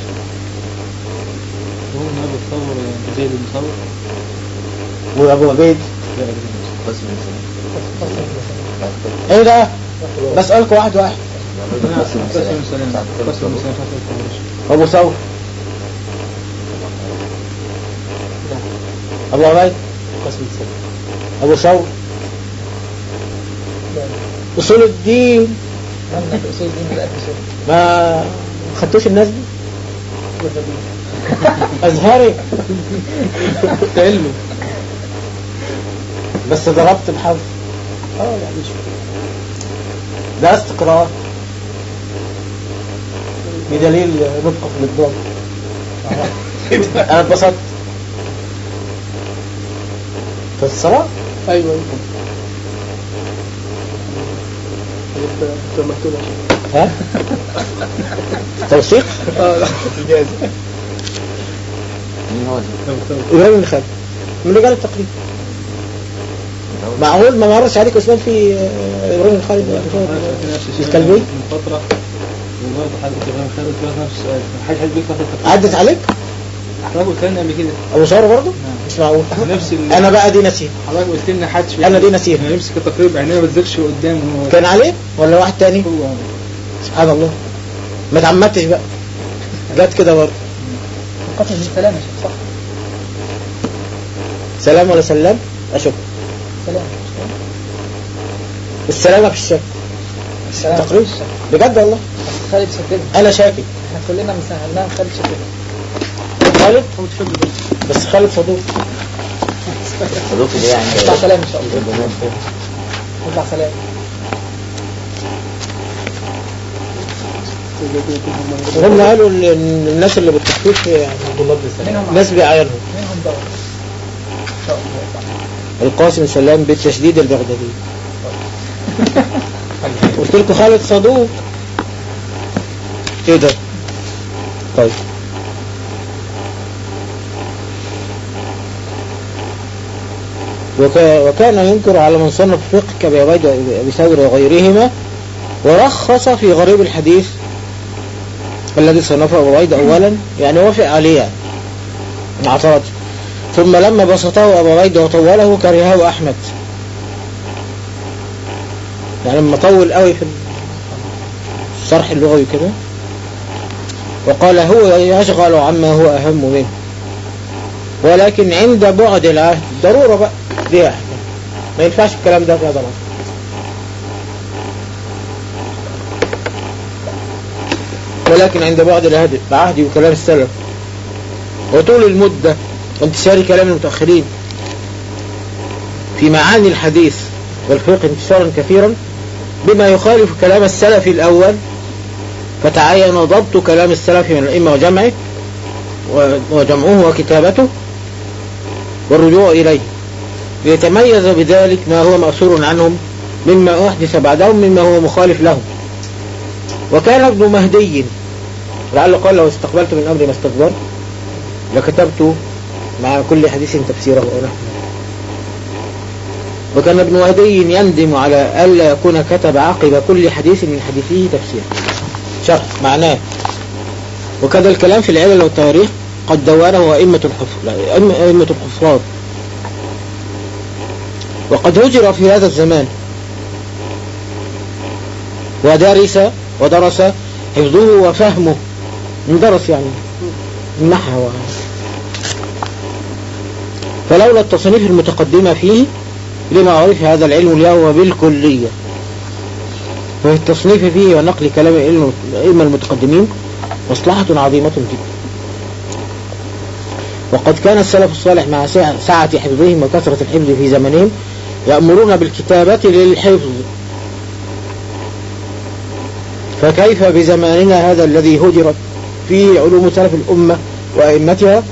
هو من أبو الثور زيد بن ثور وأبو عبيد لا أدري قسم الإنسان. ايه ده بسألكم واحد واحد قسم قسم الإنسان. سلام ساعة قسم الثور. سلام فتح الكبرش أبو ثور أبو عبيد قسم السبب أبو ثور أصول الدين عندك أصول دين بالأكل شيء ما خدتوش الناس دي أزهري علمي بس ضربت بحظ اه يعني مش لا استقرار بدليل نطق في الضاد انا اتبسطت في الصلاة ايوه ايوه انت مكتوب ها توثيق اه لا جاهز مين هو ده؟ إمام بن خالد من رجال التقليد معقول ما مرش عليك اسمان في آه، إبراهيم بن خالد الكلبي من فترة وبرضه حد كمان خالد كده نفس السؤال حاجة حد بيفتح التقرير عدت عليك حضرتك قلت لنا قبل كده أبو شهر برضه مش معقول نفس ال- أنا بقى دي نسيت حضرتك قلت لنا حدش أنا دي نسيها. يمسك التقرير بعينيه ما تزيدش قدامه هو كان عليه ولا واحد تاني هو سبحان الله ما تعمدتش بقى جت كده برضه قتل السلام يا شيخ صح سلام ولا سلام أشوف سلام السلامة في الشك السلام تقريب بجد والله بس خالد شكلنا أنا شاكك احنا كلنا مسهلناها خالد شكلنا خالد بس خالد صدوق صدوق دي يعني نطلع سلام ان شاء الله نطلع سلام هم قالوا إن إن الناس اللي بالتخفيف يعني منهم ناس بعينهم منهم دور ان شاء الله القاسم سلام بالتشديد البغدادي قلت لكم خالد صدوق ايه ده طيب وك- وكان ينكر على من صنف فقه كأبي عبيد وأبي ثور وغيرهما ورخص في غريب الحديث الذي صنفه أبو عبيد أولا يعني وافق عليه يعني ما اعترضش ثم لما بسطه أبو عبيد وطوله كرهه أحمد يعني لما طول قوي في الشرح اللغوي كده وقال هو يشغل عما هو أهم منه ولكن عند بعد العهد ضرورة بقى ليه أحكام ما ينفعش الكلام ده في هذا العصر ولكن عند بعد العهد العهد وكلام السلف وطول المدة وانتشار كلام المتأخرين في معاني الحديث والفقه انتشارا كثيرا بما يخالف كلام السلف الأول فتعين ضبط كلام السلف من الأئمة وجمعه و- وجمعه وكتابته والرجوع إليه ليتميز بذلك ما هو مأثور عنهم مما أحدث بعدهم مما هو مخالف لهم وكان ابن مهدي لعله قال لو استقبلت من أمري ما استكبرت لكتبت مع كل حديث تفسيره ونحن وكان ابن مهدي يندم على ألا يكون كتب عقب كل حديث من حديثه تفسير شرح معناه وكذا الكلام في العلل والتواريخ قد دوانه أئمة الحفظ لا، أئمة أئمة الحفاظ وقد هجر في هذا الزمان ودرس ودرس حفظه وفهمه درس يعني النحو فلولا التصنيف المتقدمة فيه لمعارف هذا العلم اليوم بالكلية وفي التصنيف فيه ونقل كلام العلم- الأئمة المتقدمين مصلحة عظيمة جدا وقد كان السلف الصالح مع سع- سعة حفظهم وكثرة الحفظ في زمنهم يأمرون بالكتابة للحفظ فكيف بزماننا هذا الذي هجرت فيه علوم سلف الأمة وأئمتها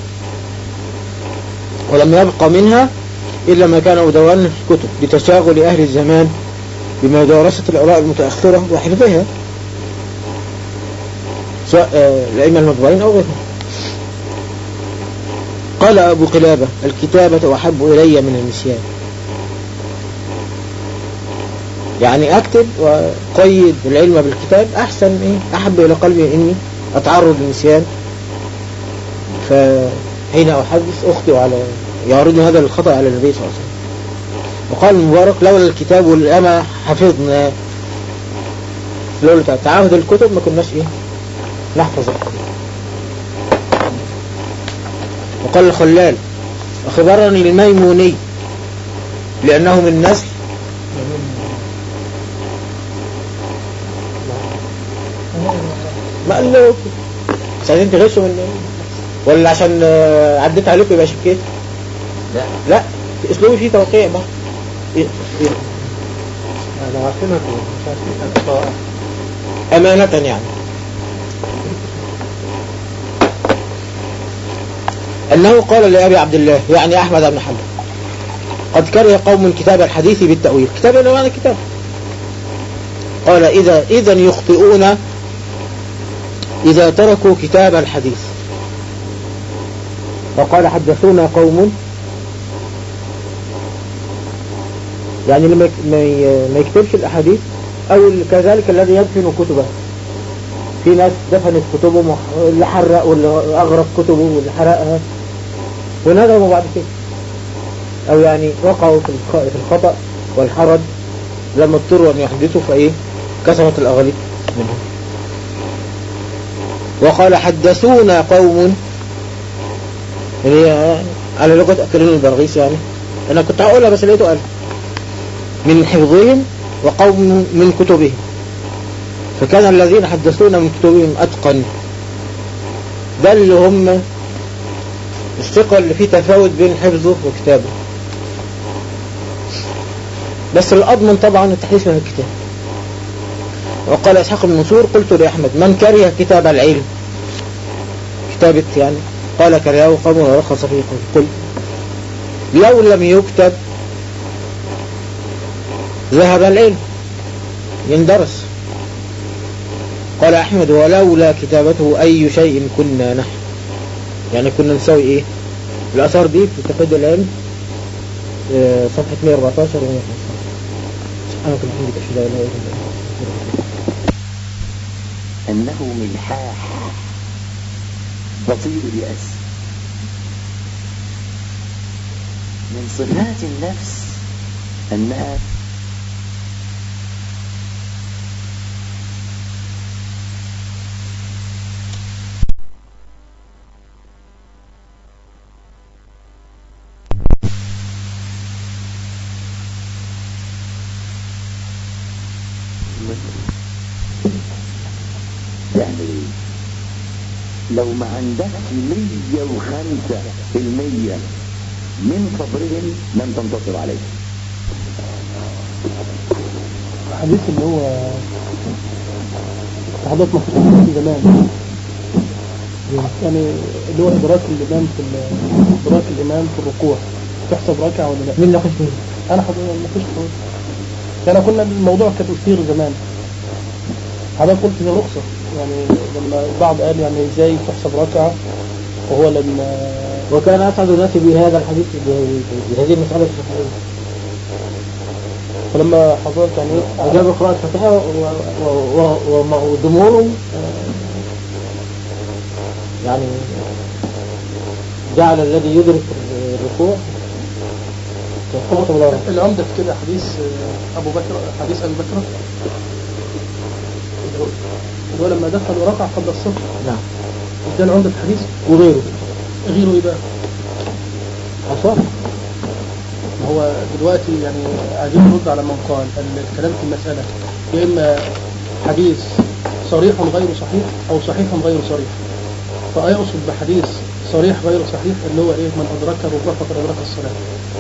ولم يبق منها إلا ما كان مدونا في الكتب لتشاغل أهل الزمان بمدارسة الآراء المتأخرة وحفظها سواء آه، الأئمة المطبعين أو غيرهم قال أبو قلابة الكتابة أحب إلي من النسيان يعني أكتب وقيد العلم بالكتاب أحسن إيه أحب إلى قلبي من إني أتعرض للنسيان فحين أحدث أخطئ على يعرضني هذا الخطأ على النبي صلى الله عليه وسلم وقال المبارك لولا الكتاب والأمة حفظنا لولا تعاهد الكتب ما كناش إيه نحفظ الحديث وقال الخلال أخبرني الميموني لأنه من نسل ما قال له مش عايزين تغشوا من ولا عشان آه، عديت عليكم يبقى شكيت لا لا اسلوبي فيه توقيع بقى إيه؟ إيه؟ انا عارفينها مش عارفين القراءة أمانة يعني أنه قال لأبي عبد الله يعني أحمد بن حنبل قد كره قوم كتاب الحديث بالتأويل كتاب اللي معنى كتاب قال إذا إذا يخطئون إذا تركوا كتاب الحديث وقال حدثونا قوم يعني لما ما ي- ما يكتبش الأحاديث أو كذلك الذي يدفن كتبه في ناس دفنت كتبهم وح- اللي حرق واللي أغرق كتبه واللي حرقها ونذروا بعد كده أو يعني وقعوا في الخ- في الخطأ والحرج لما اضطروا أن يحدثوا فإيه كسرت الأغاليق منهم وقال حدثونا قوم اللي هي على لغة أكرم البرغيث يعني أنا كنت هقولها بس لقيته قال من حفظهم وقوم من كتبهم فكان الذين حدثونا من كتبهم أتقن ده اللي هم الثقة اللي فيه تفاوت بين حفظه وكتابه بس الأضمن طبعا التحديث من الكتاب وقال إسحاق بن منصور قلت لأحمد من كره كتاب العلم كتابة يعني قال كرهه قوم ورخص فيه قوم قل لو لم يكتب ذهب العلم يندرس قال أحمد ولولا كتابته أي شيء كنا نحن يعني كنا نسوي إيه الأثار دي في تفادي العلم آه، صفحة 114 و 115 سبحانك اللهم وبحمدك أشهد أن لا إله إلا أنت أنه ملحاح بطيء اليأس من صفات النفس أنها تعمل ايه لو ما عندكش مية وخمسة في المية من صبرهم لن تنتصر عليه الحديث اللي هو حضرتك مخصوص في زمان يعني اللي هو إدراك الإمام في ال- إدراك الإمام في الركوع تحسب ركعة ولا لا؟ مين ناقش مين؟ أنا حضرتك ما فيش خالص يعني كنا الموضوع كان أثير زمان حضرتك قلت دي رخصة يعني لما البعض قال يعني ازاي تحسب ركعة وهو لما وكان أسعد الناس بهذا الحديث ب- بهذه المسألة الشافعية ولما حضرتك يعني أجاب قراءة الفاتحة و- و- و- وم- وجمهورهم آه، يعني جعل الذي يدرك الركوع كخطة ولا ركعة. العمدة في كده حديث آه، أبو بكر حديث أبي بكر اللي هو لما دخل وركع قبل الصف نعم مش ده العمدة في الحديث وغيره غيره إيه بقى؟ حصل ما هو دلوقتي يعني عايزين نرد على من قال ال- الكلام في المسألة يا إما حديث صريح غير صحيح أو صحيح غير صريح فأيقصد بحديث صريح غير صحيح اللي هو إيه من أدرك الركوع فقد أدرك الصلاة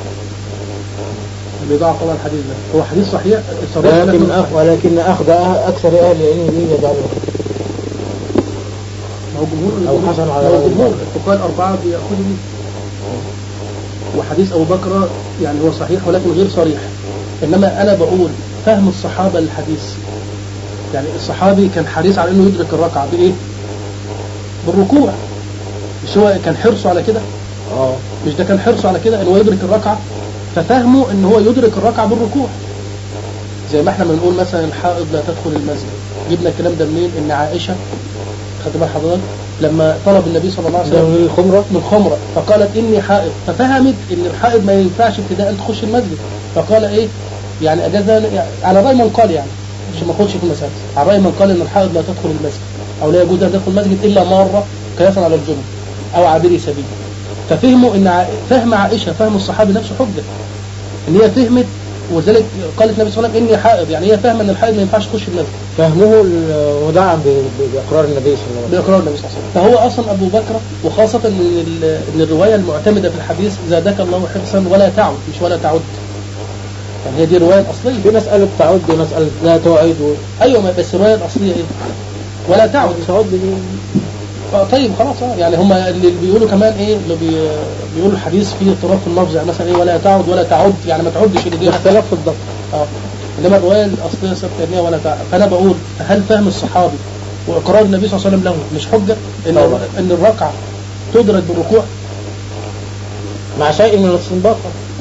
اللي ضاع طبعا الحديث ده هو حديث صحيح صريح ولكن ولكن أخ ولكن أخذ أكثر أهل العلم به يجعله ما هو جمهور أو حسن على ما هو رأي جمهور بعض. الفقهاء الأربعة بيأخذوا بيه وحديث أبو بكر يعني هو صحيح ولكن غير صريح إنما أنا بقول فهم الصحابة للحديث يعني الصحابي كان حريص على إنه يدرك الركعة بإيه؟ بالركوع مش هو كان حرصه على كده؟ اه مش ده كان حرصه على كده إن هو يدرك الركعة ففهمه إن هو يدرك الركعة بالركوع زي ما احنا بنقول مثلا الحائض لا تدخل المسجد جبنا الكلام ده منين؟ إن عائشة خدت بال حضرتك لما طلب النبي صلى الله عليه ده وسلم من الخمرة من خمرة فقالت إني حائض ففهمت إن الحائض ما ينفعش ابتداء تخش المسجد فقال إيه يعني أجازها يعني على رأي من قال يعني مش ما نخش في المساجد على رأي من قال إن الحائض لا تدخل المسجد أو لا يجوز أن تدخل المسجد إلا مرة قياسا على الجنوب أو عابري سبيل ففهموا إن ع- فهم عائشة فهم الصحابي نفسه حجة إن هي فهمت ولذلك قالت النبي صلى الله عليه وسلم إني حائض يعني هي فاهمة إن الحائض ما ينفعش تخش المسجد فهمه ال- ودعم ب- ب- بإقرار النبي صلى الله عليه وسلم بإقرار النبي صلى الله عليه وسلم فهو أصلا أبو بكر وخاصة إن ال- إن الرواية المعتمدة في الحديث زادك الله حرصا ولا تعد مش ولا تعد يعني هي دي رواية أصلية في مسألة تعود دي مسألة لا تعيد و- أيوة ما- بس الرواية الأصلية إيه ولا تعود تعود دي آه، طيب خلاص اه يعني هم اللي بيقولوا كمان ايه اللي بي بيقولوا الحديث فيه اضطراب في اللفظ يعني مثلا ايه ولا تعود ولا تعد يعني ما تعدش اللي دي اختلاف في الضبط اه انما الروايه الاصليه ثابته ان هي ولا تعد فانا بقول هل فهم الصحابي واقرار النبي صلى الله عليه وسلم له مش حجه ان طبعا. ان الركعه تدرك بالركوع مع شيء من الاستنباط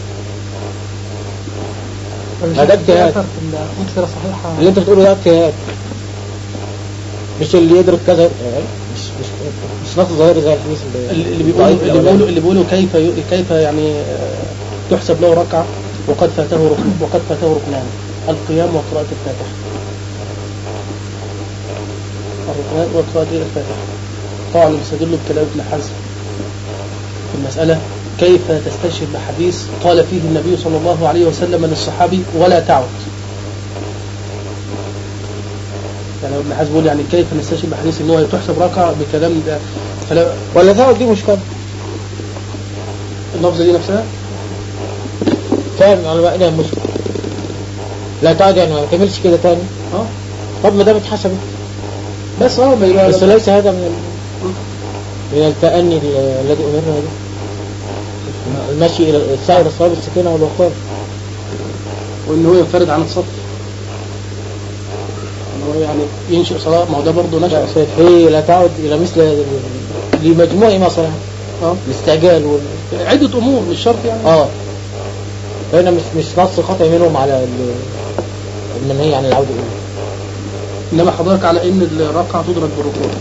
ما ده اجتهاد في الأمثلة الصحيحة اللي انت بتقوله ده اجتهاد مش اللي يدرك كذا مش مش مش نص ظاهري زي الحديث اللي اللي بيقولوا ضعيف اللي الأولاني. بيقولوا اللي بيقولوا كيف ي- كيف يعني آه، تحسب له ركعه وقد فاته ركن وقد فاته ركنان القيام وقراءة الفاتحة الركنان وقراءة إيه الفاتحة طبعا بيستدلوا بكلام ابن حزم في المسألة كيف تستشهد بحديث قال فيه النبي صلى الله عليه وسلم للصحابي ولا تعد يعني ابن حزم بيقول يعني كيف نستشهد بحديث ان هو تحسب ركعة بكلام ده فلا ولا تعود دي مشكلة اللفظة دي نفسها فاهم انا بقى لها مشكلة لا تعود يعني ما تعملش كده تاني اه طب ما ده اتحسب بس اه ما يبقى بس ليس هذا من ال... من التأني ال- الذي أمرنا به المشي إلى السعي إلى الصواب السكينة والوقار وان هو ينفرد عن الصف ان هو يعني ينشئ صلاة ما هو ده برضه نشأ هي لا تعود إلى مثل هذا ال- لمجموع مثلا اه الاستعجال وال... عدة امور مش شرط يعني اه هنا مش مش نص خطأ منهم على ال- المنهي عن العودة إليه انما حضرتك على ان الركعة تدرك بالركوع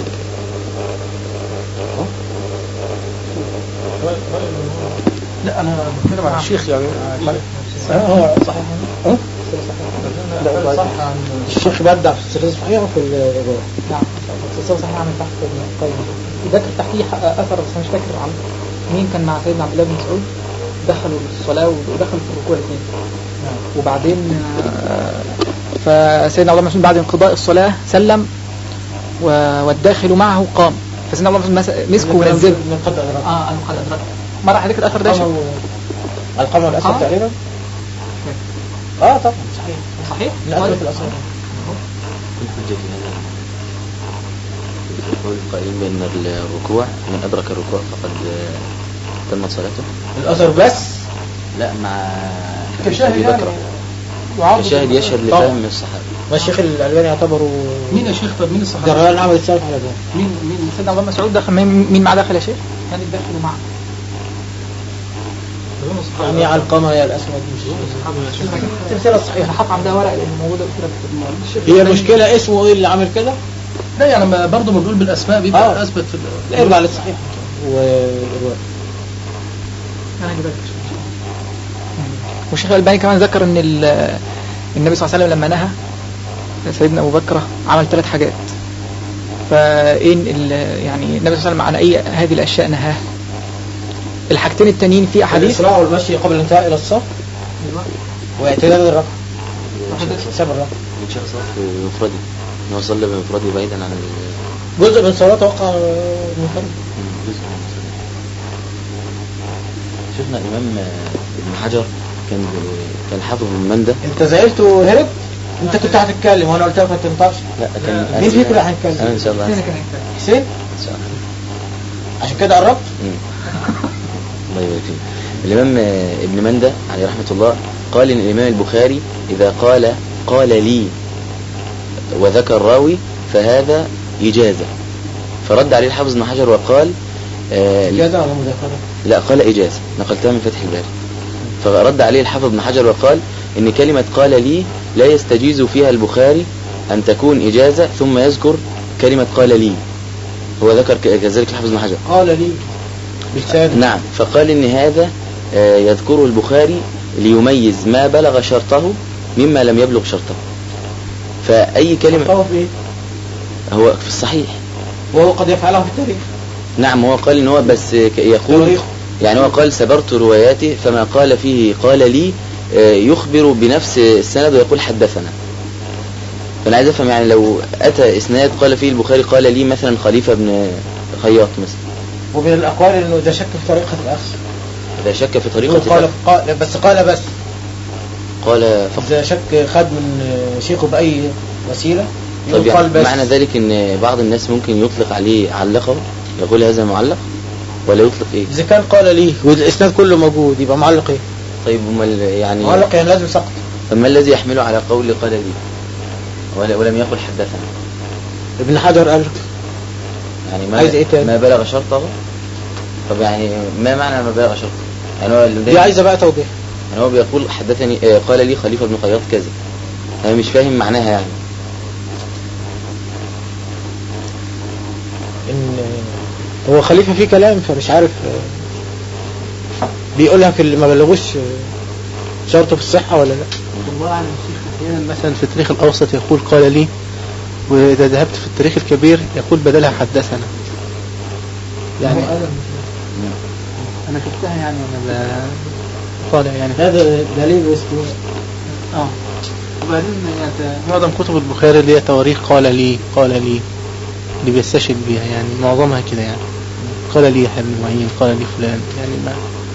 لا انا بتكلم عن الشيخ يعني اه هو صحيح اه لا صح عن الشيخ بدع في السلسلة الصحيحة وفي الإبارة نعم السلسلة صحيحة عن تحت ابن القيم ذكر تحتيه ح- أثر بس مش فاكر عن مين كان مع سيدنا عبد الله بن مسعود دخلوا الصلاة ودخلوا في الركوع الاثنين وبعدين آه، فسيدنا عبد الله بن مسعود بعد انقضاء الصلاة سلم و- والداخل معه قام فسيدنا عبد الله بن مسعود مس- مسكه ونزله من قدر الرقم اه قالوا قد أدرك مرة حضرتك الأثر ده شيء القمر الأسود آه. تقريبا اه طبعا صحيح صحيح من أثبت الأسود الحجة في هذا يقول القائلين بأن الركوع من أدرك الركوع فقد آه، تمت صلاته الأثر بس لا مع كشاهد أبي يعني بكر يعارض كشاهد يشهد طبعا. لفهم الصحابة ما الشيخ الألباني يعتبروا مين يا شيخ طب مين الصحابة جرال العمل السالف على ذلك مين مين سيدنا عبد الله بن مسعود دخل مين مين معاه دخل يا شيخ؟ كان الداخل معه يعني على القمر يا الأسود مش السلسلة الصحيحة انا حاط عندها ورقه لان موجوده كده في هي المشكلة اسمه ايه اللي عامل كده؟ لا يعني ما برضه ما بنقول بالاسماء بيبقى آه. اثبت في ال- ارجع للصحيح والرواية انا هجيبها لك والشيخ الألباني كمان ذكر ان ال- النبي صلى الله عليه وسلم لما نهى سيدنا ابو بكر عمل ثلاث حاجات فايه ال- يعني النبي صلى الله عليه وسلم عن اي هذه الاشياء نهاه الحاجتين التانيين في احاديث الإسراع والمشي قبل الانتهاء إلى الصف واعتدال الركعة حساب الركعة من شخص في مفردي إن هو صلى بمفردي بعيدا عن ال- جزء من صلاة وقع منفرد جزء من المسألة. شفنا الإمام آه، ابن حجر كان ب- كان حافظ من مندة انت زعلت وهربت انت كنت هتتكلم وانا قلت لك ما تنطقش لا كان مين فيكم اللي هيتكلم؟ أنا إن شاء الله اثنين هسأل. كان يحتاج. حسين إن شاء الله عشان كده قربت مم. الله يبارك فيك الإمام آه، ابن مندة عليه رحمة الله قال إن الإمام البخاري إذا قال قال لي وذكر راوي فهذا إجازة فرد عليه الحافظ ابن حجر وقال آه، إجازة ولا مذاكرة؟ لا قال إجازة نقلتها من فتح الباري فرد عليه الحافظ ابن حجر وقال إن كلمة قال لي لا يستجيز فيها البخاري أن تكون إجازة ثم يذكر كلمة قال لي هو ذكر ك- كذلك الحافظ ابن حجر قال لي بلسانه نعم فقال إن هذا آه، يذكره البخاري ليميز ما بلغ شرطه مما لم يبلغ شرطه فأي كلمة طوف ايه؟ هو في الصحيح وهو قد يفعله في التاريخ نعم هو قال إن هو بس ك- يقول تاريخ يعني هو قال سبرت رواياته فما قال فيه قال لي آه، يخبر بنفس السند ويقول حدثنا فأنا عايز أفهم يعني لو أتى إسناد قال فيه البخاري قال لي مثلا خليفة بن خياط مثلا ومن الأقوال إنه ده شك في طريقة الأخذ إذا شك في يقول طريقة قال الأخذ. قال بس قال بس قال فقط إذا شك خد من شيخه بأي وسيلة طب يقال يعني بس معنى ذلك ان بعض الناس ممكن يطلق عليه علقه يقول هذا معلق ولا يطلق ايه إذا كان قال لي والإسناد كله موجود يبقى معلق إيه؟ طيب امال يعني معلق يعني لازم سقط طب ما الذي يحمله على قول قال لي ولا ولم يقل حدثنا ابن حجر قال يعني ما عايز إيه تاني؟ ما بلغ شرطه طب يعني ما معنى ما بلغ شرطه يعني هو اللي- دي عايزة بقى توضيح يعني هو بيقول حدثني آه، قال لي خليفه بن قياض كذا انا مش فاهم معناها يعني إن هو خليفة فيه كلام فمش عارف بيقولها في اللي ما بلغوش شرطه في الصحة ولا لا والله أعلم الشيخ أحيانا مثلا في التاريخ الأوسط يقول قال لي وإذا ذهبت في التاريخ الكبير يقول بدلها حدثنا يعني أنا شفتها يعني وأنا ب- طالع يعني هذا دليل اسمه اه وبعدين يعني معظم كتب البخاري اللي هي تواريخ قال لي قال لي اللي بيستشهد بيها يعني معظمها كده يعني قال لي يحيى بن معين قال لي فلان يعني ما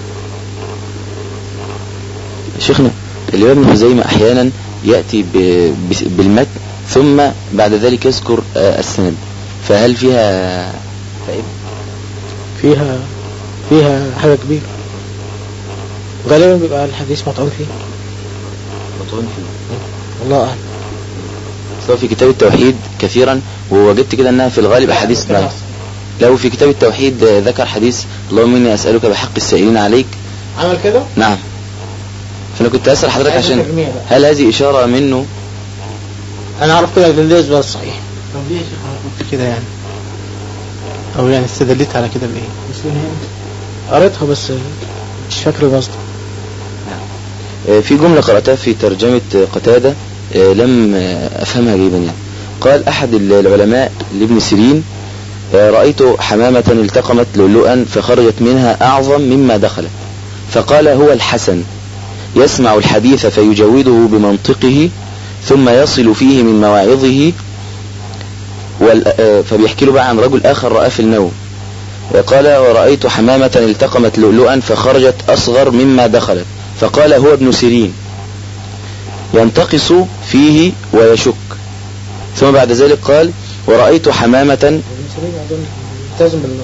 شيخنا الإمام ابن خزيمة أحيانا يأتي ب- بس- بالمتن ثم بعد ذلك يذكر آه، السند فهل فيها فائدة؟ فيها فيها حاجة كبيرة غالبا بيبقى الحديث مطعون فيه مطعون فيه والله أعلم سواء في كتاب التوحيد كثيرا ووجدت كده أنها في الغالب أحاديث ضعيفة لو في كتاب التوحيد آه، ذكر حديث اللهم إني أسألك بحق السائلين عليك عمل كده نعم فأنا كنت أسأل حضرتك عايز عشان ترميها بقى. هل هذه إشارة منه أنا أعرف كده بالنسبة للصحيح طب ليه يا شيخ انا كنت كده يعني او يعني استدلت على كده بايه مش من هنا قريتها بس مش فاكر القصد آه، في جملة قرأتها في ترجمة آه، قتادة آه، لم آه، أفهمها جيدا يعني قال أحد ال- العلماء لابن سيرين آه، رأيت حمامة التقمت لؤلؤا فخرجت منها أعظم مما دخلت فقال هو الحسن يسمع الحديث فيجوده بمنطقه ثم يصل فيه من مواعظه وال- آه، فبيحكي له بقى عن رجل آخر رأى في النوم قال ورأيت حمامة التقمت لؤلؤا فخرجت أصغر مما دخلت فقال هو ابن سيرين ينتقص فيه ويشك ثم بعد ذلك قال ورأيت حمامة ابن سيرين بعدين بيلتزم بال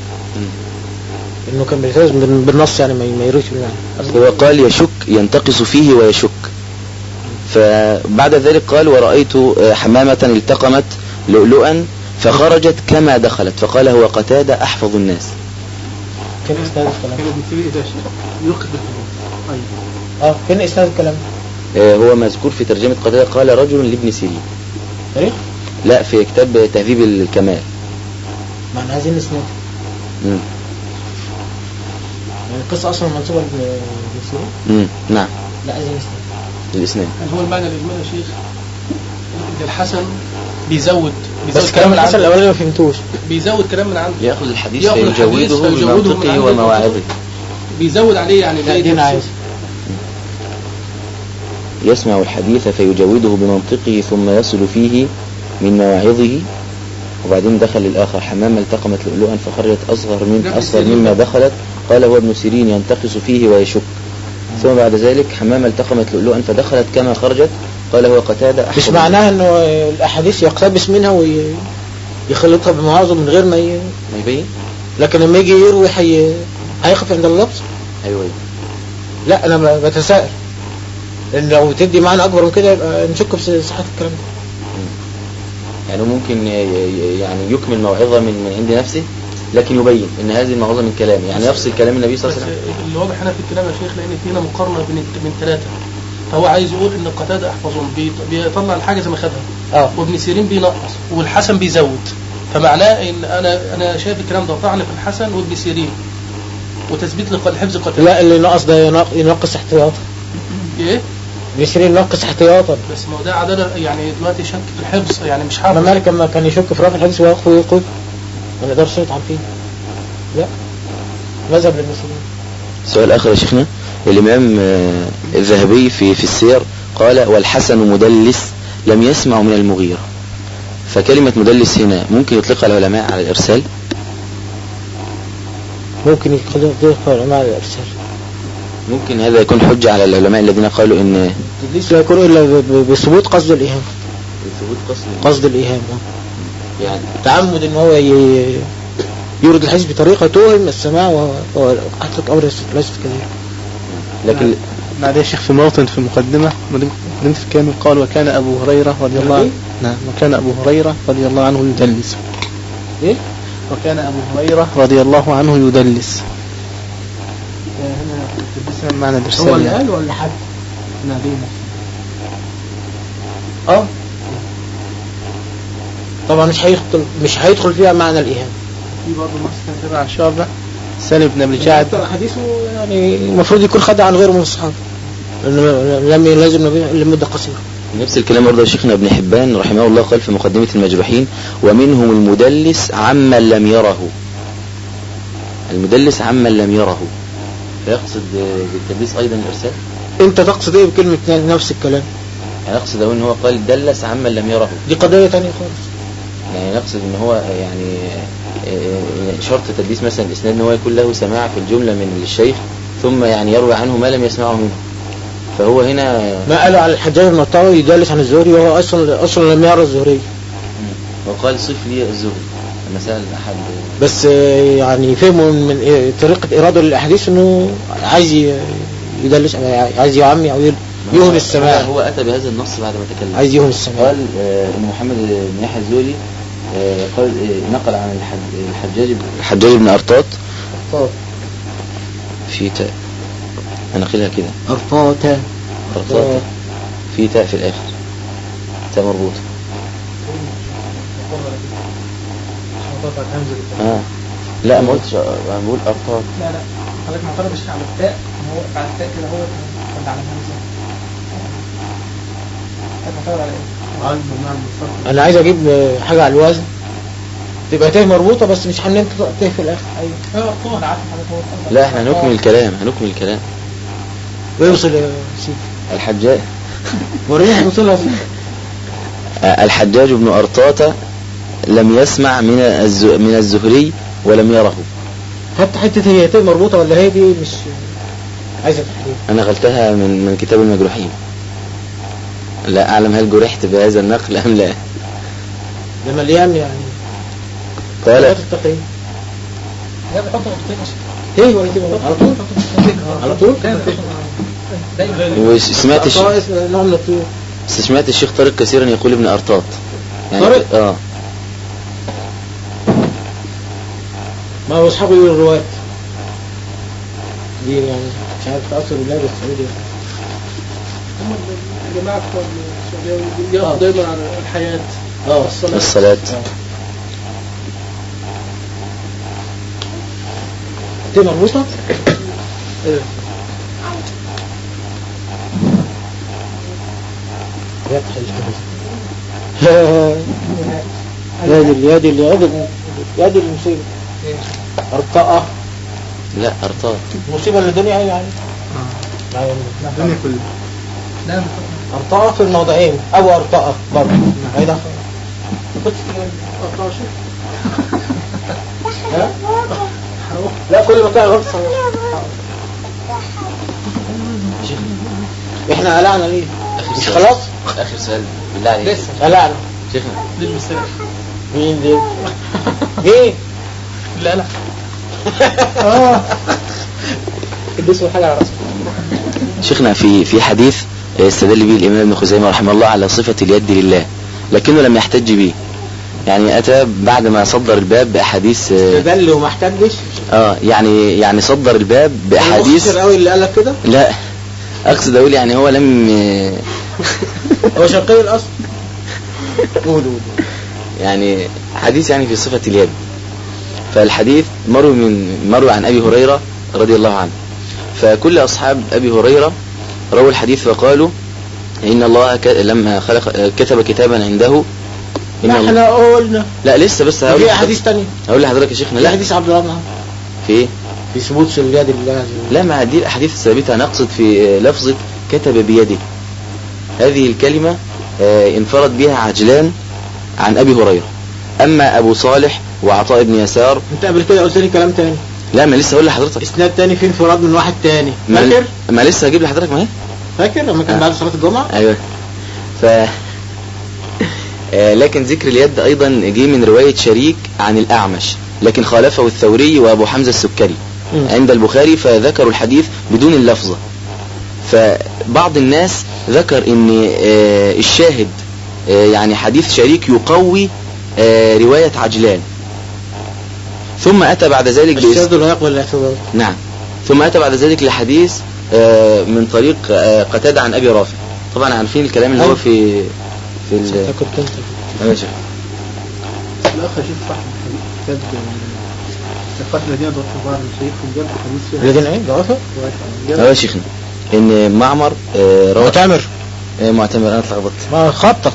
انه كان بيلتزم بال- بالنص يعني ما ما يرويش يعني هو قال يشك ينتقص فيه ويشك فبعد ذلك قال ورأيت آه، حمامة التقمت لؤلؤا فخرجت كما دخلت فقال هو قتادة أحفظ الناس فين اسناد الكلام كان ابن سيرين اذا يقبل طيب اه فين اسناد الكلام آه، هو مذكور في ترجمة قتادة قال رجل لابن سيرين تاريخ لا في كتاب تهذيب الكمال ما احنا عايزين اسناد مم. يعني القصة اصلا منسوبة لابن ابن سيرين مم. نعم لا عايزين اسناد الإسناد يعني هو المعنى الاجمالي يا شيخ ان الحسن بيزود بيزود بس كلام من الحسن عنده الاولاني ما فهمتوش بيزود كلام من عنده يأخذ الحديث يأخذ الحديث فيجوده فيجوده من بمنطقه عنده ومواعظه بيزود عليه يعني لا زي دي انا عايز يسمع الحديث فيجوده بمنطقه ثم يصل فيه من مواعظه وبعدين دخل الآخر حمامة التقمت لؤلؤا فخرجت أصغر من ابن أصغر سيرين. مما دخلت قال هو ابن سيرين ينتقص فيه ويشك ثم بعد ذلك حمامة التقمت لؤلؤا فدخلت كما خرجت قال هو قتادة مش أحفظ معناها انه الاحاديث يقتبس منها ويخلطها بمواعظه من غير ما ي... ما يبين لكن لما يجي يروي حي... هيقف عند اللفظ أيوة أيوة. لا انا ب- بتساءل لان لو تدي معنى اكبر من كده يبقى نشك في صحة الكلام ده يعني ممكن ي- ي- يعني يكمل موعظة من من عند نفسه لكن يبين ان هذه الموعظة من كلامه يعني يفصل كلام النبي صلى بس الله عليه وسلم اللي واضح هنا في الكلام يا شيخ لان في هنا مقارنه بين من ثلاثه فهو عايز يقول ان قتاده احفظهم بيط- بيطلع الحاجه زي ما خدها اه وابن سيرين بينقص والحسن بيزود فمعناه ان انا انا شايف الكلام ده طعن في الحسن وابن سيرين وتثبيت لق- لحفظ قتاده لا اللي ناقص ده ينق- ينقص احتياطا ايه ابن سيرين ينقص احتياطا بس ما هو ده عداله يعني دلوقتي شك في الحفظ يعني مش ما حافظ مالك لما كان يشك في رفع الحديث ويقف ويقول ما نقدرش نطعن فيه لا مذهب لابن سيرين سؤال آخر يا شيخنا الإمام آه، الذهبي في في السير قال والحسن مدلس لم يسمع من المغيرة فكلمة مدلس هنا ممكن يطلقها العلماء على الإرسال ممكن يقدر العلماء على الارسال ممكن هذا يكون حجة على العلماء الذين قالوا إن التدليس لا يكون إلا ب- ب- بثبوت قصد الإيهام ثبوت قصد قصد الإيهام آه. يعني تعمد ان هو ي- يورد الحديث بطريقة توهم السماع و- وحتى الأمر ليس ليست كذلك لكن بعد يا شيخ في موطن في المقدمة مقدمة في كامل قال وكان أبو هريرة رضي الله عنه نعم وكان أبو هريرة رضي الله عنه يدلس إيه؟ وكان أبو هريرة رضي الله عنه يدلس هنا تدلس معنى هو الإرسال اللي يعني. قال ولا حد؟ نادينا اه طبعا مش هيدخل مش هيدخل فيها معنى الإيهام في برضه نص تبع شعبة سالم بن أبي جعد حديثه يعني المفروض يكون خد عن غيره من الصحابة لأنه لم يلازم نبيه لمدة قصيرة نفس الكلام برضه شيخنا ابن حبان رحمه الله قال في مقدمة المجروحين ومنهم المدلس عمن لم يره المدلس عمن لم يره فيقصد بالتدليس أيضا الإرسال انت تقصد ايه بكلمة نفس الكلام يعني يقصد أقول إن هو قال دلس عمن لم يره دي قضية تانية خالص يعني نقصد ان هو يعني آه، شرط تدليس مثلا الاسناد ان هو يكون له سماع في الجملة من الشيخ ثم يعني يروي عنه ما لم يسمعه منه فهو هنا ما قالوا على الحجاج بن الطاوي يجالس عن الزهري وهو اصلا اصلا لم يرى الزهري وقال صف لي الزهري لما سأل احد بس آه، يعني فهموا من آه، طريقة إراده للأحاديث إنه عايز ي- يدلس عايز يعمي أو يوهم السماع هو اتى بهذا النص بعد ما تكلم عايز يوهم السماع قال آه، ان محمد بن يحيى الزهري آه، قال آه، نقل عن الحج- الحجاج بن- الحجاج بن ارطاط في تاء هنقلها كده أرطاتا ارطاط في تاء في الاخر تاء مربوطه اه لا ما قلتش آه، انا بقول ارطاط لا لا حضرتك ما اعترضش على التاء هو بعد التاء كده هو كان على الهمزه حضرتك معترض على ايه؟ أنا عايز أجيب آه، حاجة على الوزن تبقى تاه مربوطة بس مش هننطق تاه في الآخر ايوه اه انا عارف حضرتك هو لا احنا هنكمل الكلام هنكمل الكلام ويوصل يا سيدي الحجاج وريني هنوصلها فين آه، الحجاج بن أرطاة لم يسمع من الز... من الزهري ولم يره حتى حتة هي تاه مربوطة ولا هي دي مش عايزة تحديد أنا غلتها من من كتاب المجروحين لا أعلم هل جرحت بهذا النقل أم لا ده مليان يعني قال لا تستقيم لا بحط نقطتين عشان ايه ولا كده على طول على طول دايما وسمعت الش... أرطاء اسم نوع من الطيور سمعت الشيخ طارق كثيرا يقول ابن أرطاط يعني طارق؟ اه ما هو اصحابه يقولوا الرواة دي يعني مش عارف تأثر بالله السعودي هم الجماعة بتوع السعودية يقفوا دايما على الحياة اه الصلاة الصلاة دي مربوطة يفتح يا دي يا دي يا دي يا دي المصيبة أرطاء لا أرطاط مصيبة للدنيا أيوة يعني يعني الدنيا كلها لا أرطاء في الموضعين أو أرطاء برضه أيضا كنت ها؟ لا كل مكان غلط احنا قلعنا ليه؟ آخر مش سؤال. خلاص؟ آخر سؤال بالله عليك لسه قلعنا شيخنا مين دي؟ مين؟ لا لا اه اديسوا حاجه على راسك شيخنا في في حديث استدل به الإمام ابن خزيمة رحمه الله على صفة اليد لله لكنه لم يحتج به يعني أتى بعد ما صدر الباب بأحاديث آه، تدل وما احتجش اه يعني يعني صدر الباب بأحاديث المختصر قوي اللي قالك كده لا أقصد أقول يعني هو لم هو شرقي الأصل قول قول يعني حديث يعني في صفة اليد فالحديث مروي من مروي عن أبي هريرة رضي الله عنه فكل أصحاب أبي هريرة رووا الحديث فقالوا إن الله ك... لما خلق كتب كتابا عنده إن لا الله... احنا قلنا لا لسه بس هقول في لحضرتك- احاديث تانية هقول لحضرتك يا شيخنا لا لا حديث عبد الله بن عمرو في ايه في ثبوت اليد لله عز وجل لا ما دي الاحاديث الثابته نقصد في لفظه كتب بيده هذه الكلمه آه، انفرد بها عجلان عن ابي هريره اما ابو صالح وعطاء بن يسار انت قبل كده قلت لي كلام تاني لا ما لسه هقول لحضرتك اسناد تاني فيه انفراد من واحد تاني ما, فاكر؟ ما لسه هجيب لحضرتك ما هي فاكر لما كان آه. بعد صلاة الجمعة ايوه ف آه، لكن ذكر اليد ايضا جه من رواية شريك عن الاعمش لكن خالفه الثوري وابو حمزة السكري مم. عند البخاري فذكروا الحديث بدون اللفظة فبعض الناس ذكر ان آه، الشاهد آه، يعني حديث شريك يقوي آه، رواية عجلان ثم اتى بعد ذلك بإس- الشاذ لا يقبل الاعتبار نعم ثم أتى بعد ذلك لحديث آه، من طريق آه، قتادة عن أبي رافع طبعا عارفين الكلام اللي هو في في ال انت كنت انت ماشي الأخ شيخ صاحب كتاب القتل الذين ضربوا بعض شيخهم جاب حديث فيها الذين ايه ضعفه هو يا شيخنا إن معمر آه، روى معتمر آه، معتمر أنا اتلخبطت ما خطك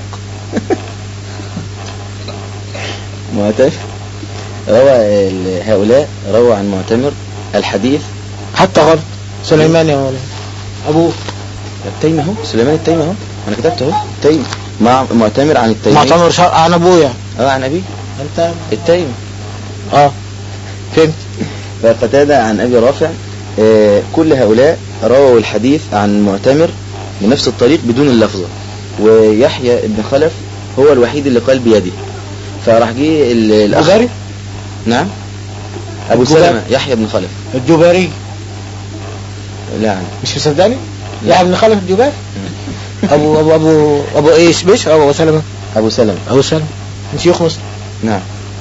معتمر روى ال- هؤلاء روى عن معتمر الحديث حتى غلط سليمان يا مولانا ابوه التيمي اهو سليمان التيمي اهو انا كتبت اهو التيمي مع معتمر عن التيمي معتمر شرع عن ابويا اه عن ابي انت التيمي اه فهمت فقتادة عن أبي رافع آه، كل هؤلاء رووا الحديث عن معتمر بنفس الطريق بدون اللفظة ويحيى بن خلف هو الوحيد اللي قال بيده فراح جه ال- الأخ الجباري نعم أبو الجباري. سلمة يحيى بن خلف الجباري لا يعني مش مصدقني يا ابن خلف الجباري ابو ابو ابو ابو ايش بيش ابو سلمة أبو سلمة ابو سلمة من شيوخ مسلم نعم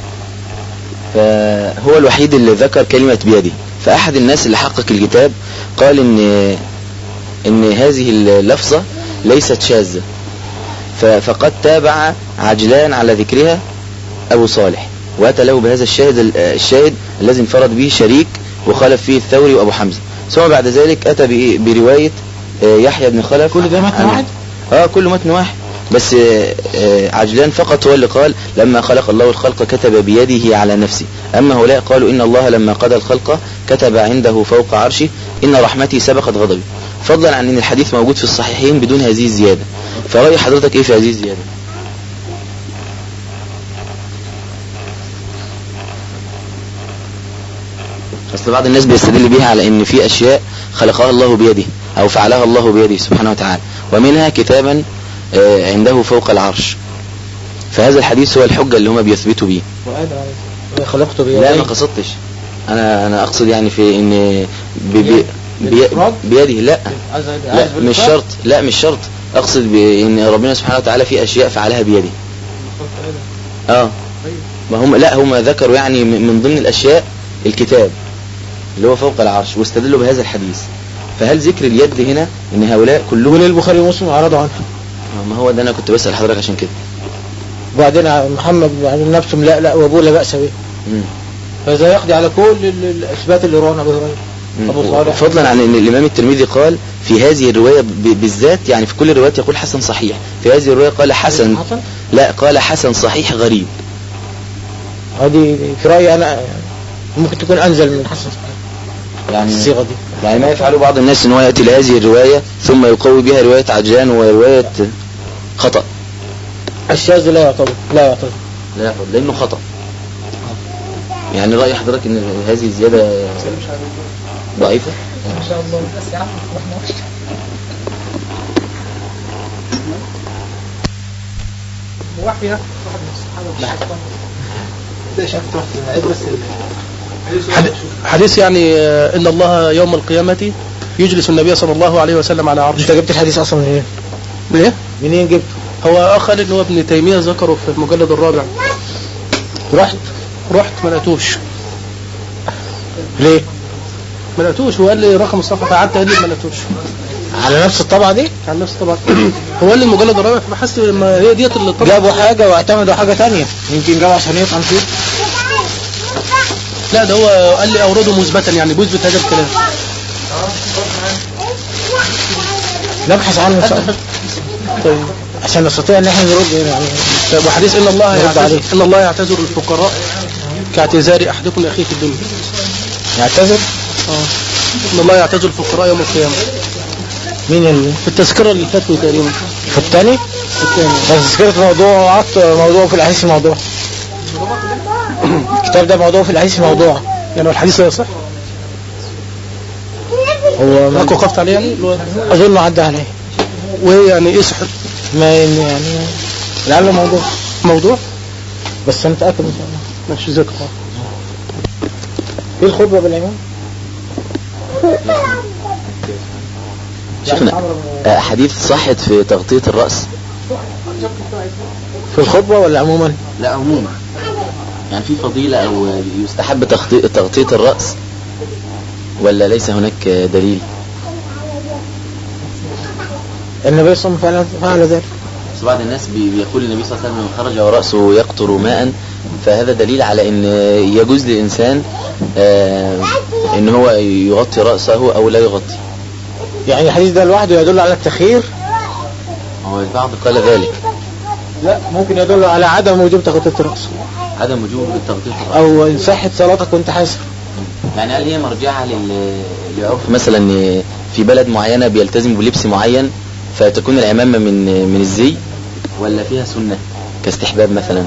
فهو الوحيد اللي ذكر كلمة بيده فأحد الناس اللي حقق الكتاب قال إن إن هذه اللفظة ليست شاذة ف- فقد تابع عجلان على ذكرها أبو صالح وأتى له بهذا الشاهد ال- الشاهد الذي انفرد به شريك وخالف فيه الثوري وأبو حمزة ثم بعد ذلك أتى بإيه؟ برواية آه، يحيى بن خلف كل ده متن عن- واحد؟ اه كله متن واحد بس آه، آه، عجلان فقط هو اللي قال لما خلق الله الخلق كتب بيده على نفسه أما هؤلاء قالوا إن الله لما قضى الخلق كتب عنده فوق عرشه إن رحمتي سبقت غضبي فضلا عن أن الحديث موجود في الصحيحين بدون هذه الزيادة فرأي حضرتك إيه في هذه الزيادة أصل بعض الناس بيستدل بها على أن في أشياء خلقها الله بيده أو فعلها الله بيده سبحانه وتعالى ومنها كتابا آه، عنده فوق العرش فهذا الحديث هو الحجة اللي هم بيثبتوا بيه وادم عليه خلقت بيدي لا ما قصدتش انا انا اقصد يعني في ان بي بي بي بالإفراد؟ بيده لا عايز لا عايز مش بالإفراد؟ شرط لا مش شرط اقصد بان ربنا سبحانه وتعالى في اشياء فعلها بيده اه ما هم لا هم ذكروا يعني من من ضمن الاشياء الكتاب اللي هو فوق العرش واستدلوا بهذا الحديث فهل ذكر اليد هنا ان هؤلاء كلهم وليه البخاري ومسلم اعرضوا عنها آه، ما هو ده انا كنت بسال حضرتك عشان كده وبعدين محمد عن نفسه لا لا وابوه لا باس به مم. فاذا يقضي على كل ال- الاثبات اللي رواه ابو هريره مم. ابو صالح فضلا عن ان الامام الترمذي قال في هذه الروايه ب- بالذات يعني في كل الروايات يقول حسن صحيح في هذه الروايه قال حسن حسن لا قال حسن صحيح غريب هذه في رايي انا ممكن تكون انزل من حسن يعني الصيغه دي يعني ما يفعله بعض الناس ان هو ياتي لهذه الروايه ثم يقوي بها روايه عجلان وروايه خطا الشاذ لا يعتبر لا يعتبر لا يفعل لانه خطا يعني راي حضرتك ان هذه الزياده ضعيفه ما شاء الله بس يا عم رحمة الله. وحية واحد من الصحابة حد- حديث يعني آه، ان الله يوم القيامة يجلس النبي صلى الله عليه وسلم على انت عرشه جبت الحديث اصلا منين؟ ليه؟ منين جبته؟ هو اخ قال ان هو ابن تيمية ذكره في المجلد الرابع رحت رحت ما لقيتوش ليه؟ ما لقيتوش هو قال لي رقم الصفحة فقعدت اقلب ما لقيتوش على نفس الطبعه دي؟ عن نفسه طبعا هو قال لي المجلد الرابع فبحثت ما هي ديت اللي طبعا جابوا حاجه واعتمدوا حاجه تانية يمكن جابوا عشان يطعن فيه لا ده هو قال لي اورده مثبتا يعني بيثبت هذا الكلام نبحث عنه ان شاء الله طيب عشان نستطيع ان احنا نرد يعني طيب وحديث ان الله نرد عليه. يعتذر ان الله يعتذر الفقراء كاعتذار احدكم لاخيه في الدنيا يعتذر اه ان الله يعتذر الفقراء يوم القيامه مين اللي في التذكره اللي فاتت تقريبا في الثاني؟ في الثاني بس تذكرة موضوع عط موضوع في الاحاديث الموضوع الكتاب ده موضوع في الاحاديث الموضوع يعني هو الحديث لا يصح هو حضرتك وقفت عليه يعني اللي هو اظن عدى عليه وايه يعني ايه سحر ما يعني لعله موضوع موضوع بس انا متاكد ان شاء الله ماشي ذكر في الخطبه بالامام شيخنا آه، حديث صحت في تغطية الرأس في الخطبه ولا عموما لا عموما يعني في فضيلة أو يستحب تغطية, تغطية الرأس ولا ليس هناك دليل النبي صلى الله عليه وسلم فعل ذلك بس بعض الناس بي- بيقول النبي صلى الله عليه وسلم من خرج ورأسه يقطر ماء فهذا دليل على ان يجوز للإنسان آه، ان هو يغطي رأسه او لا يغطي يعني الحديث ده لوحده يدل على التخيير هو البعض قال ذلك لا ممكن يدل على عدم وجوب تغطيه الراس عدم وجوب تغطية الرأس او ان صحت صلاتك وانت حاسر يعني هل هي مرجعة لل- لعرف مثلا في بلد معينة بيلتزم بلبس معين فتكون العمامة من من الزي ولا فيها سنة كاستحباب مثلا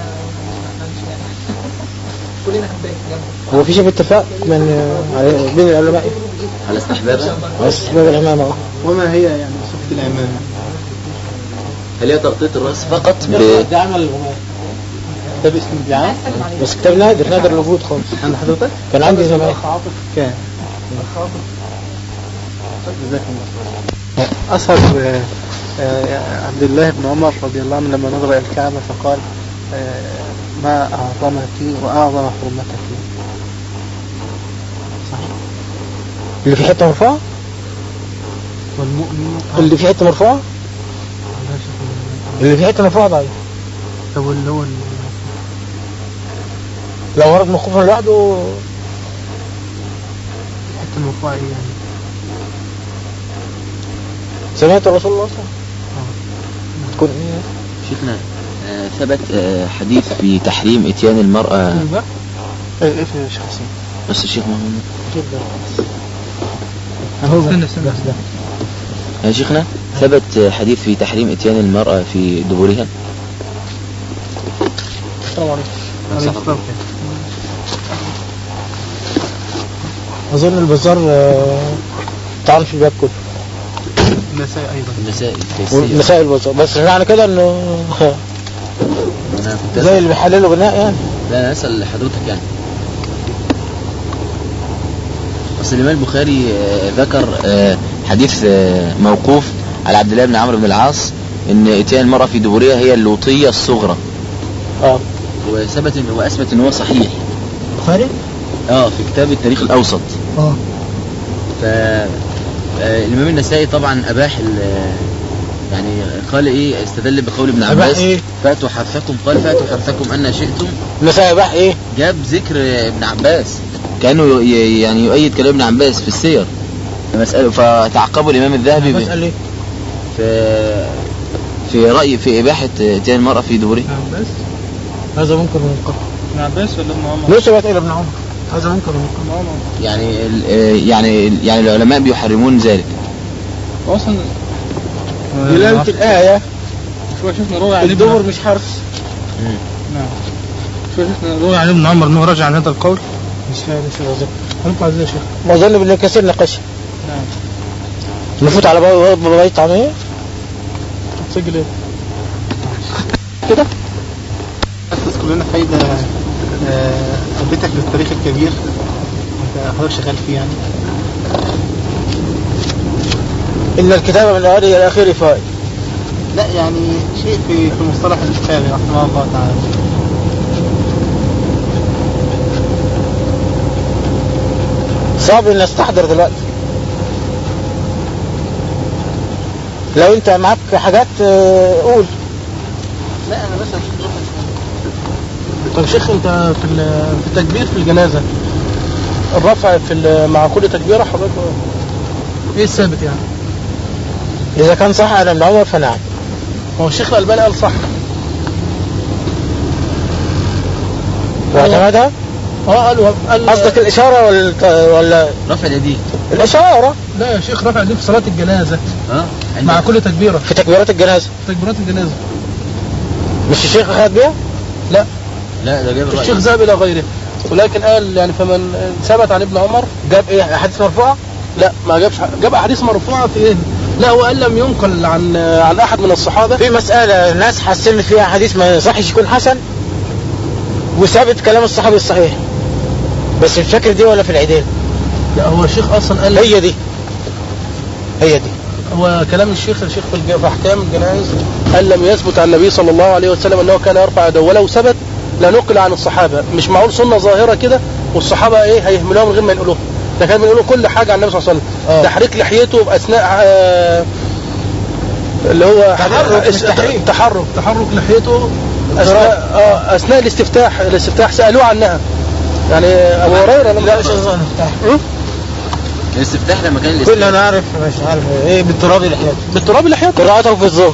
كلنا هنبقى جنب هو في شيء اتفاق من على- بين العلماء على استحبابها على استحباب الامامه اه وما هي يعني صفة الإمامة هل هي تغطية الرأس فقط ب... ده عمل الغمام كتاب اسمه البيعان بس كتاب نادر نادر الوجود خالص عند حضرتك كان عندي زمان كان جزاك الله أثر آه، آه، عبد الله بن عمر رضي الله عنه لما نظر إلى الكعبة فقال آه، ما أعظمك وأعظم حرمتك اللي في حته مرفوعه والمؤمن اللي في حته مرفوعه اللي في حته مرفوعه ضعيف طب اللي هو ال- لو ورد مخوفا لوحده الحتة المرفوعة إيه يعني سمعت رسول الله صلى الله عليه وسلم تكون ايه شيخنا آه، ثبت آه، حديث في تحريم اتيان المرأة إيه إيه في شيخ حسين بس الشيخ محمد استنى استنى يا شيخنا ثبت آه، حديث في تحريم اتيان المرأة في دبورها السلام عليكم عليكم السلام اظن البزار آه، تعرف الباب كله النساء أيضا المسائل التيسير مسائل البزار بس معنى كده انه انا كنت زي أسأل- اللي بيحللوا غناء يعني لا انا اسال حضرتك يعني اصل الامام البخاري آه، ذكر آه، حديث آه، موقوف على عبد الله بن عمرو بن العاص ان اتيان المرأة في دبورها هي اللوطية الصغرى اه وثبت ان واثبت ان هو صحيح البخاري اه في كتاب التاريخ الاوسط اه ف آه، الامام النسائي طبعا اباح ال- يعني قال ايه استدل بقول ابن أباح عباس إيه؟ فاتوا حرثكم قال فاتوا حرثكم ان شئتم مساء باح ايه جاب ذكر ابن عباس كانه ي- يعني يؤيد كلام ابن عباس في السير مسألة فتعقبوا الامام الذهبي ب- بسأل ايه في في رأي في إباحة اتيان المرأة في دبورها عباس هذا ممكن من قبل ابن عباس ولا ابن عمر؟ نسبت الى ابن عمر هذا ممكن من قبل ابن عمر يعني ال- آه، يعني يعني العلماء بيحرمون ذلك هو اصلا دلالة الآية شوية شفنا روي عن الدبر ابن مش حرف نعم شوية شفنا روي عن ابن عمر انه رجع عن هذا القول مش فاهم مش فاهم هنطلع ازاي يا شيخ؟ ما اظن ابن كثير ناقشها نعم نفوت على باب باب بيت عمية تسجل ايه؟ كده تذكر لنا فايدة آه، حبيتك للتاريخ الكبير انت حضرتك شغال فيه يعني إن الكتاب من الأول إلى الأخير فائد لا يعني شيء في في مصطلح البخاري رحمه الله تعالى صعب إن استحضر دلوقتي لو أنت معاك حاجات آه، قول لا انا بس طب شيخ انت في ال- في التكبير في الجنازه الرفع في ال- مع كل تكبيره حضرتك ايه الثابت يعني؟ إذا كان صح عن ابن عمر فنعم هو الشيخ الالباني قال صح واعتمدها اه قال قال قصدك الإشارة ولا ولا رفع اليدين الإشارة لا يا شيخ رفع اليدين في صلاه الجنازه اه مع كل تكبيره في تكبيرات الجنازة في تكبيرات الجنازه مش الشيخ أخذ بيها؟ لا لا ده جاب الشيخ الرأي ذهب الى غيره ولكن قال يعني فمن ثبت عن ابن عمر جاب إيه أحاديث مرفوعة؟ لا ما جابش جاب احاديث مرفوعه في ايه لا هو قال لم ينقل عن عن احد من الصحابه في مسألة ناس حاسين فيها حديث ما يصحش يكون حسن وثابت كلام الصحابي الصحيح بس مش فاكر دي ولا في العيدين لا هو الشيخ اصلا قال هي دي هي دي هو كلام الشيخ الشيخ في الج- في احكام الجنائز قال لم يثبت عن النبي صلى الله عليه وسلم انه كان يرفع يده ولو ثبت لنقل عن الصحابه مش معقول سنه ظاهره كده والصحابه ايه هيهملوها من غير ما ينقلوها ده كان بيقولوا كل حاجه عن النبي صلى الله عليه وسلم آه. تحريك لحيته باثناء آه، اللي هو تحرك، اس- مش تحريك. تحرك تحرك لحيته اثناء آه، اثناء الاستفتاح الاستفتاح سالوه عنها يعني ابو هريره لما لا مش أظن م? الاستفتاح لما كان كل الاستفتاح انا عارف مش عارف ايه بالتراب الحياة بالتراب لحيته قراءته في الظهر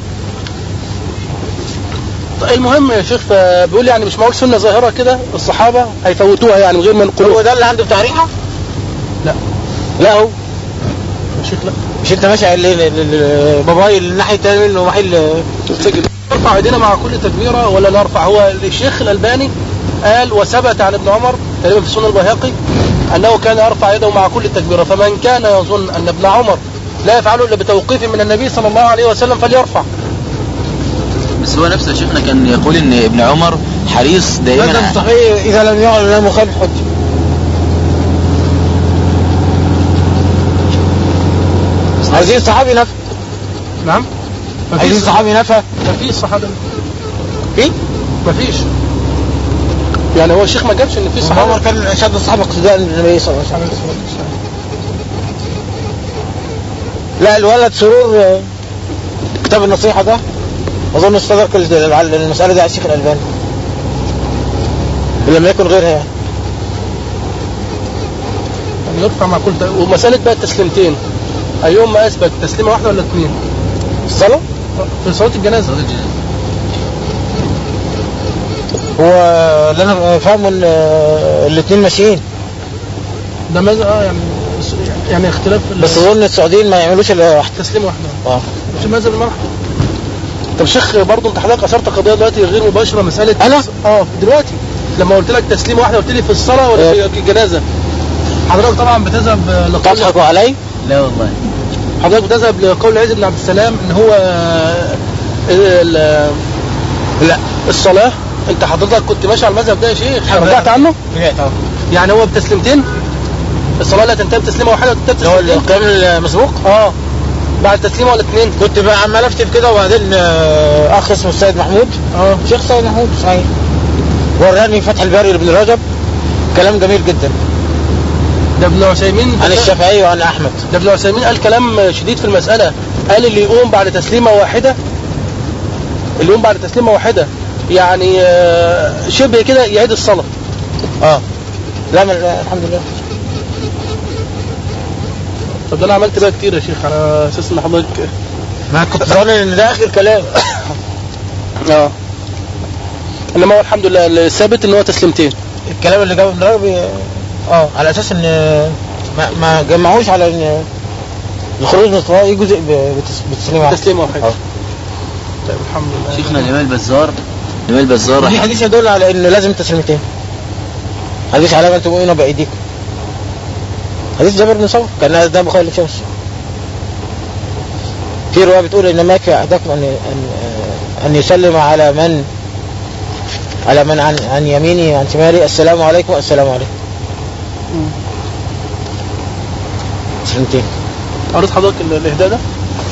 طيب المهم يا شيخ فبيقول يعني مش معقول سنه ظاهره كده الصحابه هيفوتوها يعني من غير ما هو ينقلوها ده اللي عنده بتاع ريحة؟ لا. لا هو يا شيخ لا مش انت ماشي على ال- ال- ال- باباي الناحية التانية منه محل سجل نرفع ايدينا مع كل تكبيره ولا نرفع هو الشيخ الالباني قال وثبت عن ابن عمر تقريبا في سنن البيهقي انه كان يرفع يده مع كل تكبيره فمن كان يظن ان ابن عمر لا يفعله الا بتوقيف من النبي صلى الله عليه وسلم فليرفع بس هو نفسه شيخنا كان يقول ان ابن عمر حريص هذا دائما مستحيل اذا لم يعلن له مخالف حجة عايزين صحابي نفى نعم عايزين صحابي نفى ما فيش صحابه في ما فيش يعني هو الشيخ ما جابش ان في عمر صحابه كان اشد الصحابه اقتداء بالنبي صلى الله عليه وسلم لا الولد سرور آه، كتاب النصيحة ده أظن استدرك ال- ال- المسألة دي على الشيخ الألباني إن لم يكن غيرها يعني يعني يرفع مع كل ت- ومساله بقى التسليمتين ايهما اثبت تسليمه واحده ولا اثنين الصلاة في صلاه الجنازه هو اللي أنا فاهمه إن آه، الاتنين ماشيين ده ماذا اه يعني يعني اختلاف ال- بس أظن السعوديين ما يعملوش إلا واحدة تسليمه واحده آه. مش مذهب المرح طب شيخ برضه انت حضرتك اثرت قضيه دلوقتي غير مباشره مساله أنا؟ اه دلوقتي لما قلت لك تسليمه واحده قلت لي في الصلاه ولا إيه. في الجنازه حضرتك طبعا بتذهب لقول تضحكوا علي لا والله حضرتك بتذهب لقول عز بن عبد السلام ان هو آه، ال- لا الصلاه انت حضرتك كنت ماشي على المذهب ده يا شيخ رجعت عنه رجعت أهو. يعني هو بتسليمتين الصلاه لا تنتهي بتسليمه واحده وتنتهي اللي هو بتسليمتين القيام المسبوق اه بعد تسليمه ولا اثنين كنت بقى عمال اكتب كده وبعدين آه، اخ اسمه السيد محمود اه شيخ سيد محمود صحيح وراني فتح الباري لابن رجب كلام جميل جدا ده ابن عثيمين عن الشافعي وعن احمد ده ابن عثيمين قال كلام شديد في المسألة قال اللي يقوم بعد تسليمة واحدة اللي يقوم بعد تسليمة واحدة يعني آه، شبه كده يعيد الصلاة اه لا, من لا الحمد لله طب ده انا عملت بقى كتير يا شيخ على اساس ان حضرتك ما كنت ظن ان ده اخر كلام اه انما هو الحمد لله الثابت ان هو تسليمتين الكلام اللي جابه ابن رجب اه على اساس ان ما, ما جمعوش على ان الخروج من الصلاه يجزء ب- بتس- بتسليم واحد تسليمة واحدة آه. طيب الحمد لله شيخنا الامام البزار الامام البزار في حديث يدل على انه لازم تسليمتين حديث على ما تؤمنون بايديكم حديث جابر بن ثور كان ده بخير الشمس في روايه بتقول ان ما يكفي احدكم ان ان ان يسلم على من على من عن عن يمينه وعن شماله السلام عليكم السلام عليكم تسليمتين قريت حضرتك ال- الاهداء ده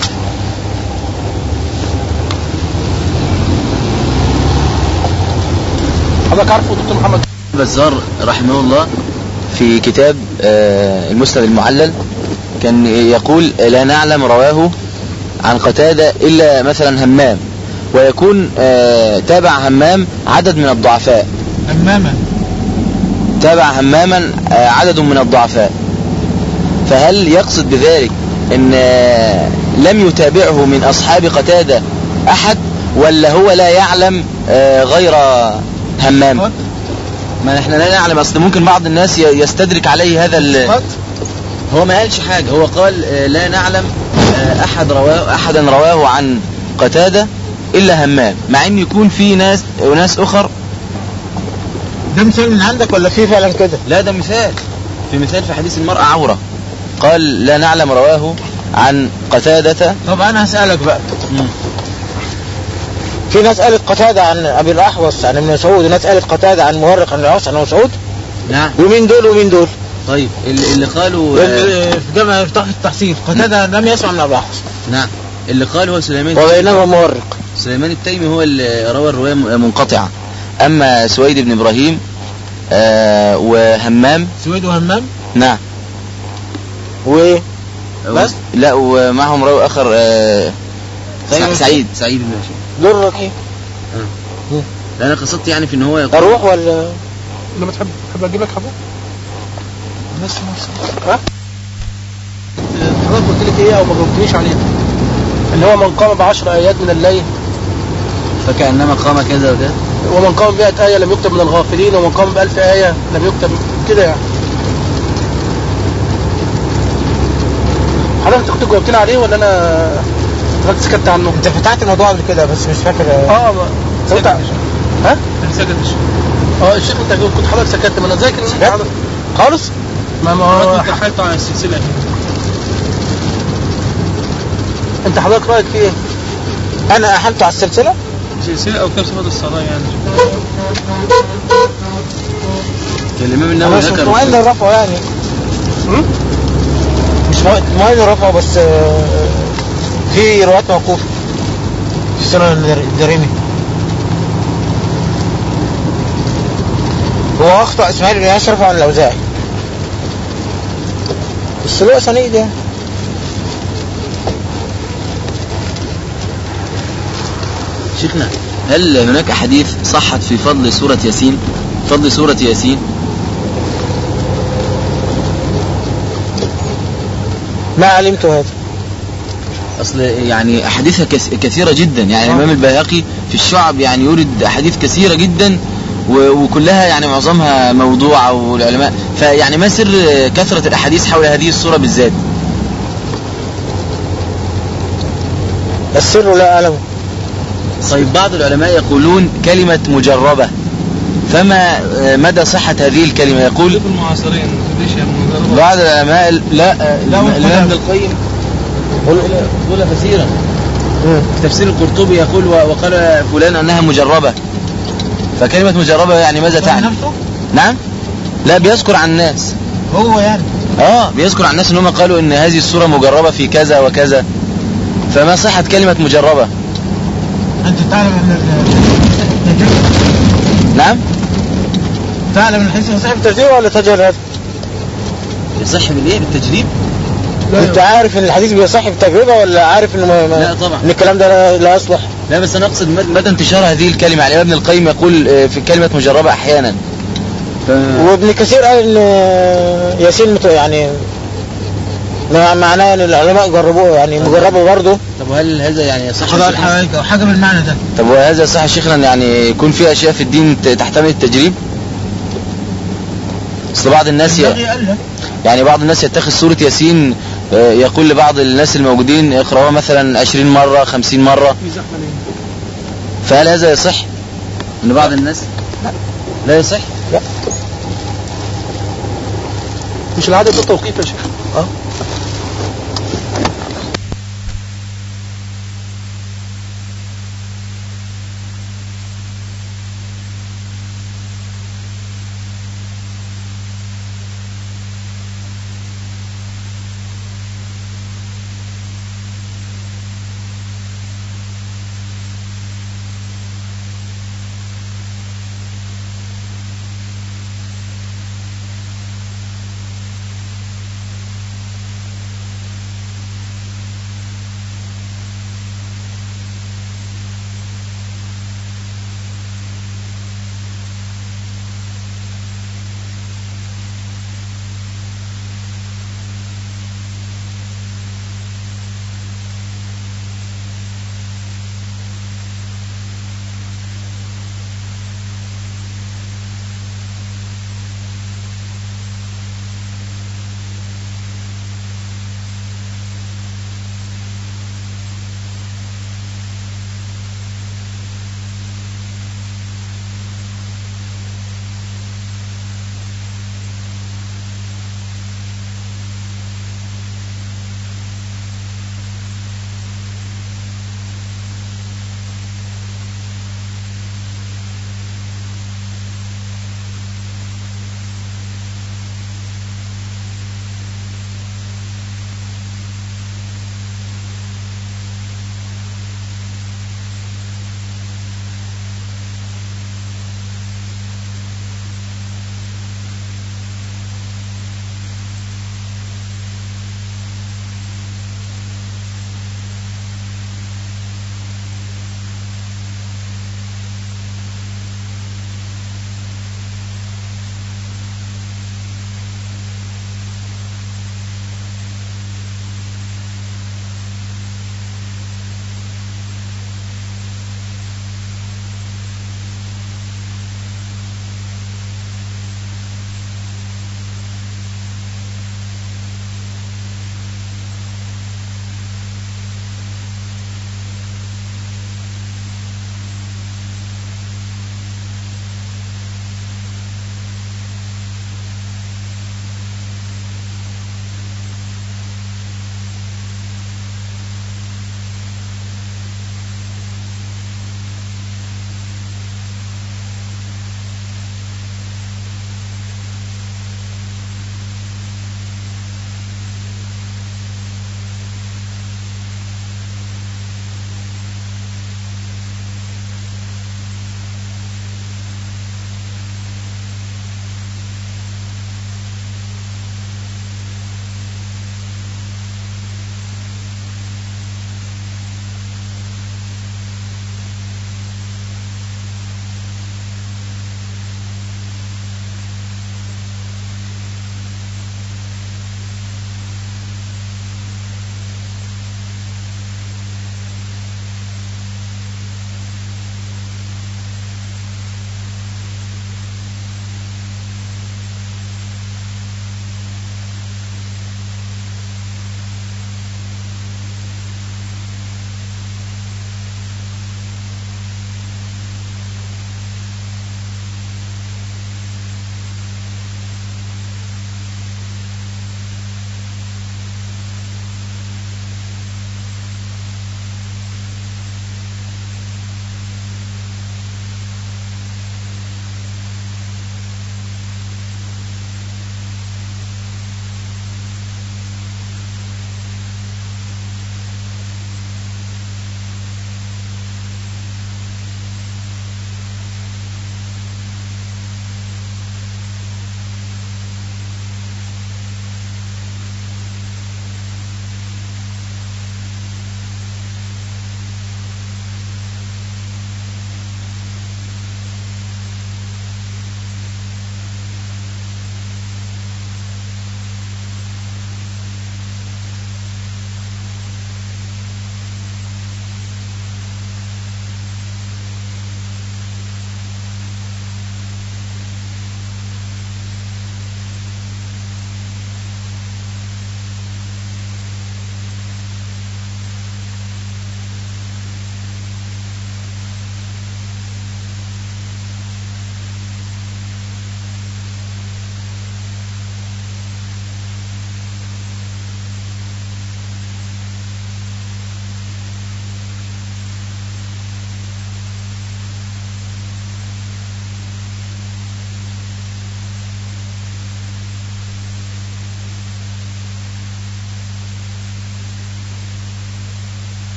حضرتك عارفه دكتور محمد البزار رحمه الله في كتاب آه، المسند المعلل كان يقول لا نعلم رواه عن قتادة إلا مثلا همام ويكون آه، تابع همام عدد من الضعفاء أماما تابع هماما آه، عدد من الضعفاء فهل يقصد بذلك ان آه، لم يتابعه من اصحاب قتادة احد ولا هو لا يعلم آه، غير همام ما احنا لا نعلم اصل ممكن بعض الناس ي- يستدرك عليه هذا ال- هو ما قالش حاجة هو قال آه، لا نعلم آه، احد رواه احدا رواه عن قتادة الا همام مع ان يكون في ناس وناس اخر ده مثال من عندك ولا في فعلا كده لا ده مثال في مثال في حديث المرأة عورة قال لا نعلم رواه عن قتادة طب انا هسألك بقى مم. في ناس قالت قتادة عن ابي الاحوص عن ابن مسعود وناس قالت قتادة عن مورق عن العاص عن ابن مسعود نعم ومين دول ومين دول طيب اللي, اللي قالوا آه، اللي في جامع في تحت التحصيل قتادة لم يسمع من ابي الاحوص نعم اللي قال هو سليمان وبينما مورق سليمان التيمي هو اللي روى الرواية م- منقطعة أما سويد بن إبراهيم آه وهمام سويد وهمام نعم و بس؟ لا ومعهم راوي آخر آه زي سع- ما- سعيد سعيد بن هشام دول راجحين لا أنا قصدت يعني في إن هو يقول اروح ولا لما تحب تحب اجيب لك حبوب بس حضرتك قلت لك ايه او ما جاوبتنيش عليه اللي هو من قام بعشر ايات من الليل فكأنما قام كذا وكذا ومن قام بمئة آية لم يكتب من الغافلين ومن قام بألف آية لم يكتب كده يعني حضرتك كنت جاوبتني عليه ولا انا حضرتك سكت عنه؟ انت فتحت الموضوع قبل كده بس مش فاكر اه ما قلت ع- ها؟ سكت الشيخ اه الشيخ انت كنت حضرتك سكت ما انا ذاكر إن سكت؟ حضرتك- خالص ما ما انت حالته على السلسلة انت حضرتك رايك في ايه؟ انا احلت على السلسلة سلسلة او كتاب صفات الصلاة يعني الإمام انا النووي مش ذكر مطمئن لرفعه يعني مش مطمئن لرفعه بس آه، في روايات موقوفة في سنن الدر- الدارمي هو اخطأ اسماعيل بن ياس رفع عن الاوزاعي بس له اسانيد يعني شيخنا هل هناك أحاديث صحت في فضل سورة ياسين فضل سورة ياسين ما علمت هذا أصل يعني أحاديثها كس- كثيرة جدا يعني الإمام البيهقي في الشعب يعني يورد أحاديث كثيرة جدا و- وكلها يعني معظمها موضوعة والعلماء فيعني ما سر كثرة الأحاديث حول هذه السورة بالذات السر لا اعلمه طيب بعض العلماء يقولون كلمة مجربة فما آه، مدى صحة هذه الكلمة يقول كتب المعاصرين ليش يا مجرد بعض العلماء لا آه، لا، الإمام ابن القيم يقول كثيرا مم. تفسير القرطبي يقول و- وقال فلان أنها مجربة فكلمة مجربة يعني ماذا تعني نفسه نعم لا بيذكر عن الناس هو يعني اه بيذكر عن الناس ان هم قالوا ان هذه السورة مجربة في كذا وكذا فما صحة كلمة مجربة انت تعلم ان نعم تعلم ان الحديث صحيح بالتجريب ولا تجهل هذا؟ يصح بالايه بالتجريب انت عارف ان الحديث بيصح بالتجربه ولا عارف انه ما ما لا طبعا. ان الكلام ده لا, لا يصلح لا بس انا اقصد مد- مدى انتشار هذه الكلمة يعني ابن القيم يقول آه، في كلمة مجربة احيانا ف... وابن كثير قال ان ياسين مت- يعني مع- معناه ان العلماء جربوه يعني مجربه برضه طب وهل هذا يعني يصح قضاء الحوائج او حاجه بالمعنى ده طب وهذا صح شيخنا إن يعني يكون في اشياء في الدين ت- تحتمل التجريب اصل بعض الناس ي... قالها يعني بعض الناس يتخذ سورة ياسين آه، يقول لبعض الناس الموجودين اقرأوها مثلا 20 مرة 50 مرة في زحمه ليه؟ فهل هذا يصح؟ ان بعض الناس لا يصح؟ مش العدد ده توقيف يا شيخ اه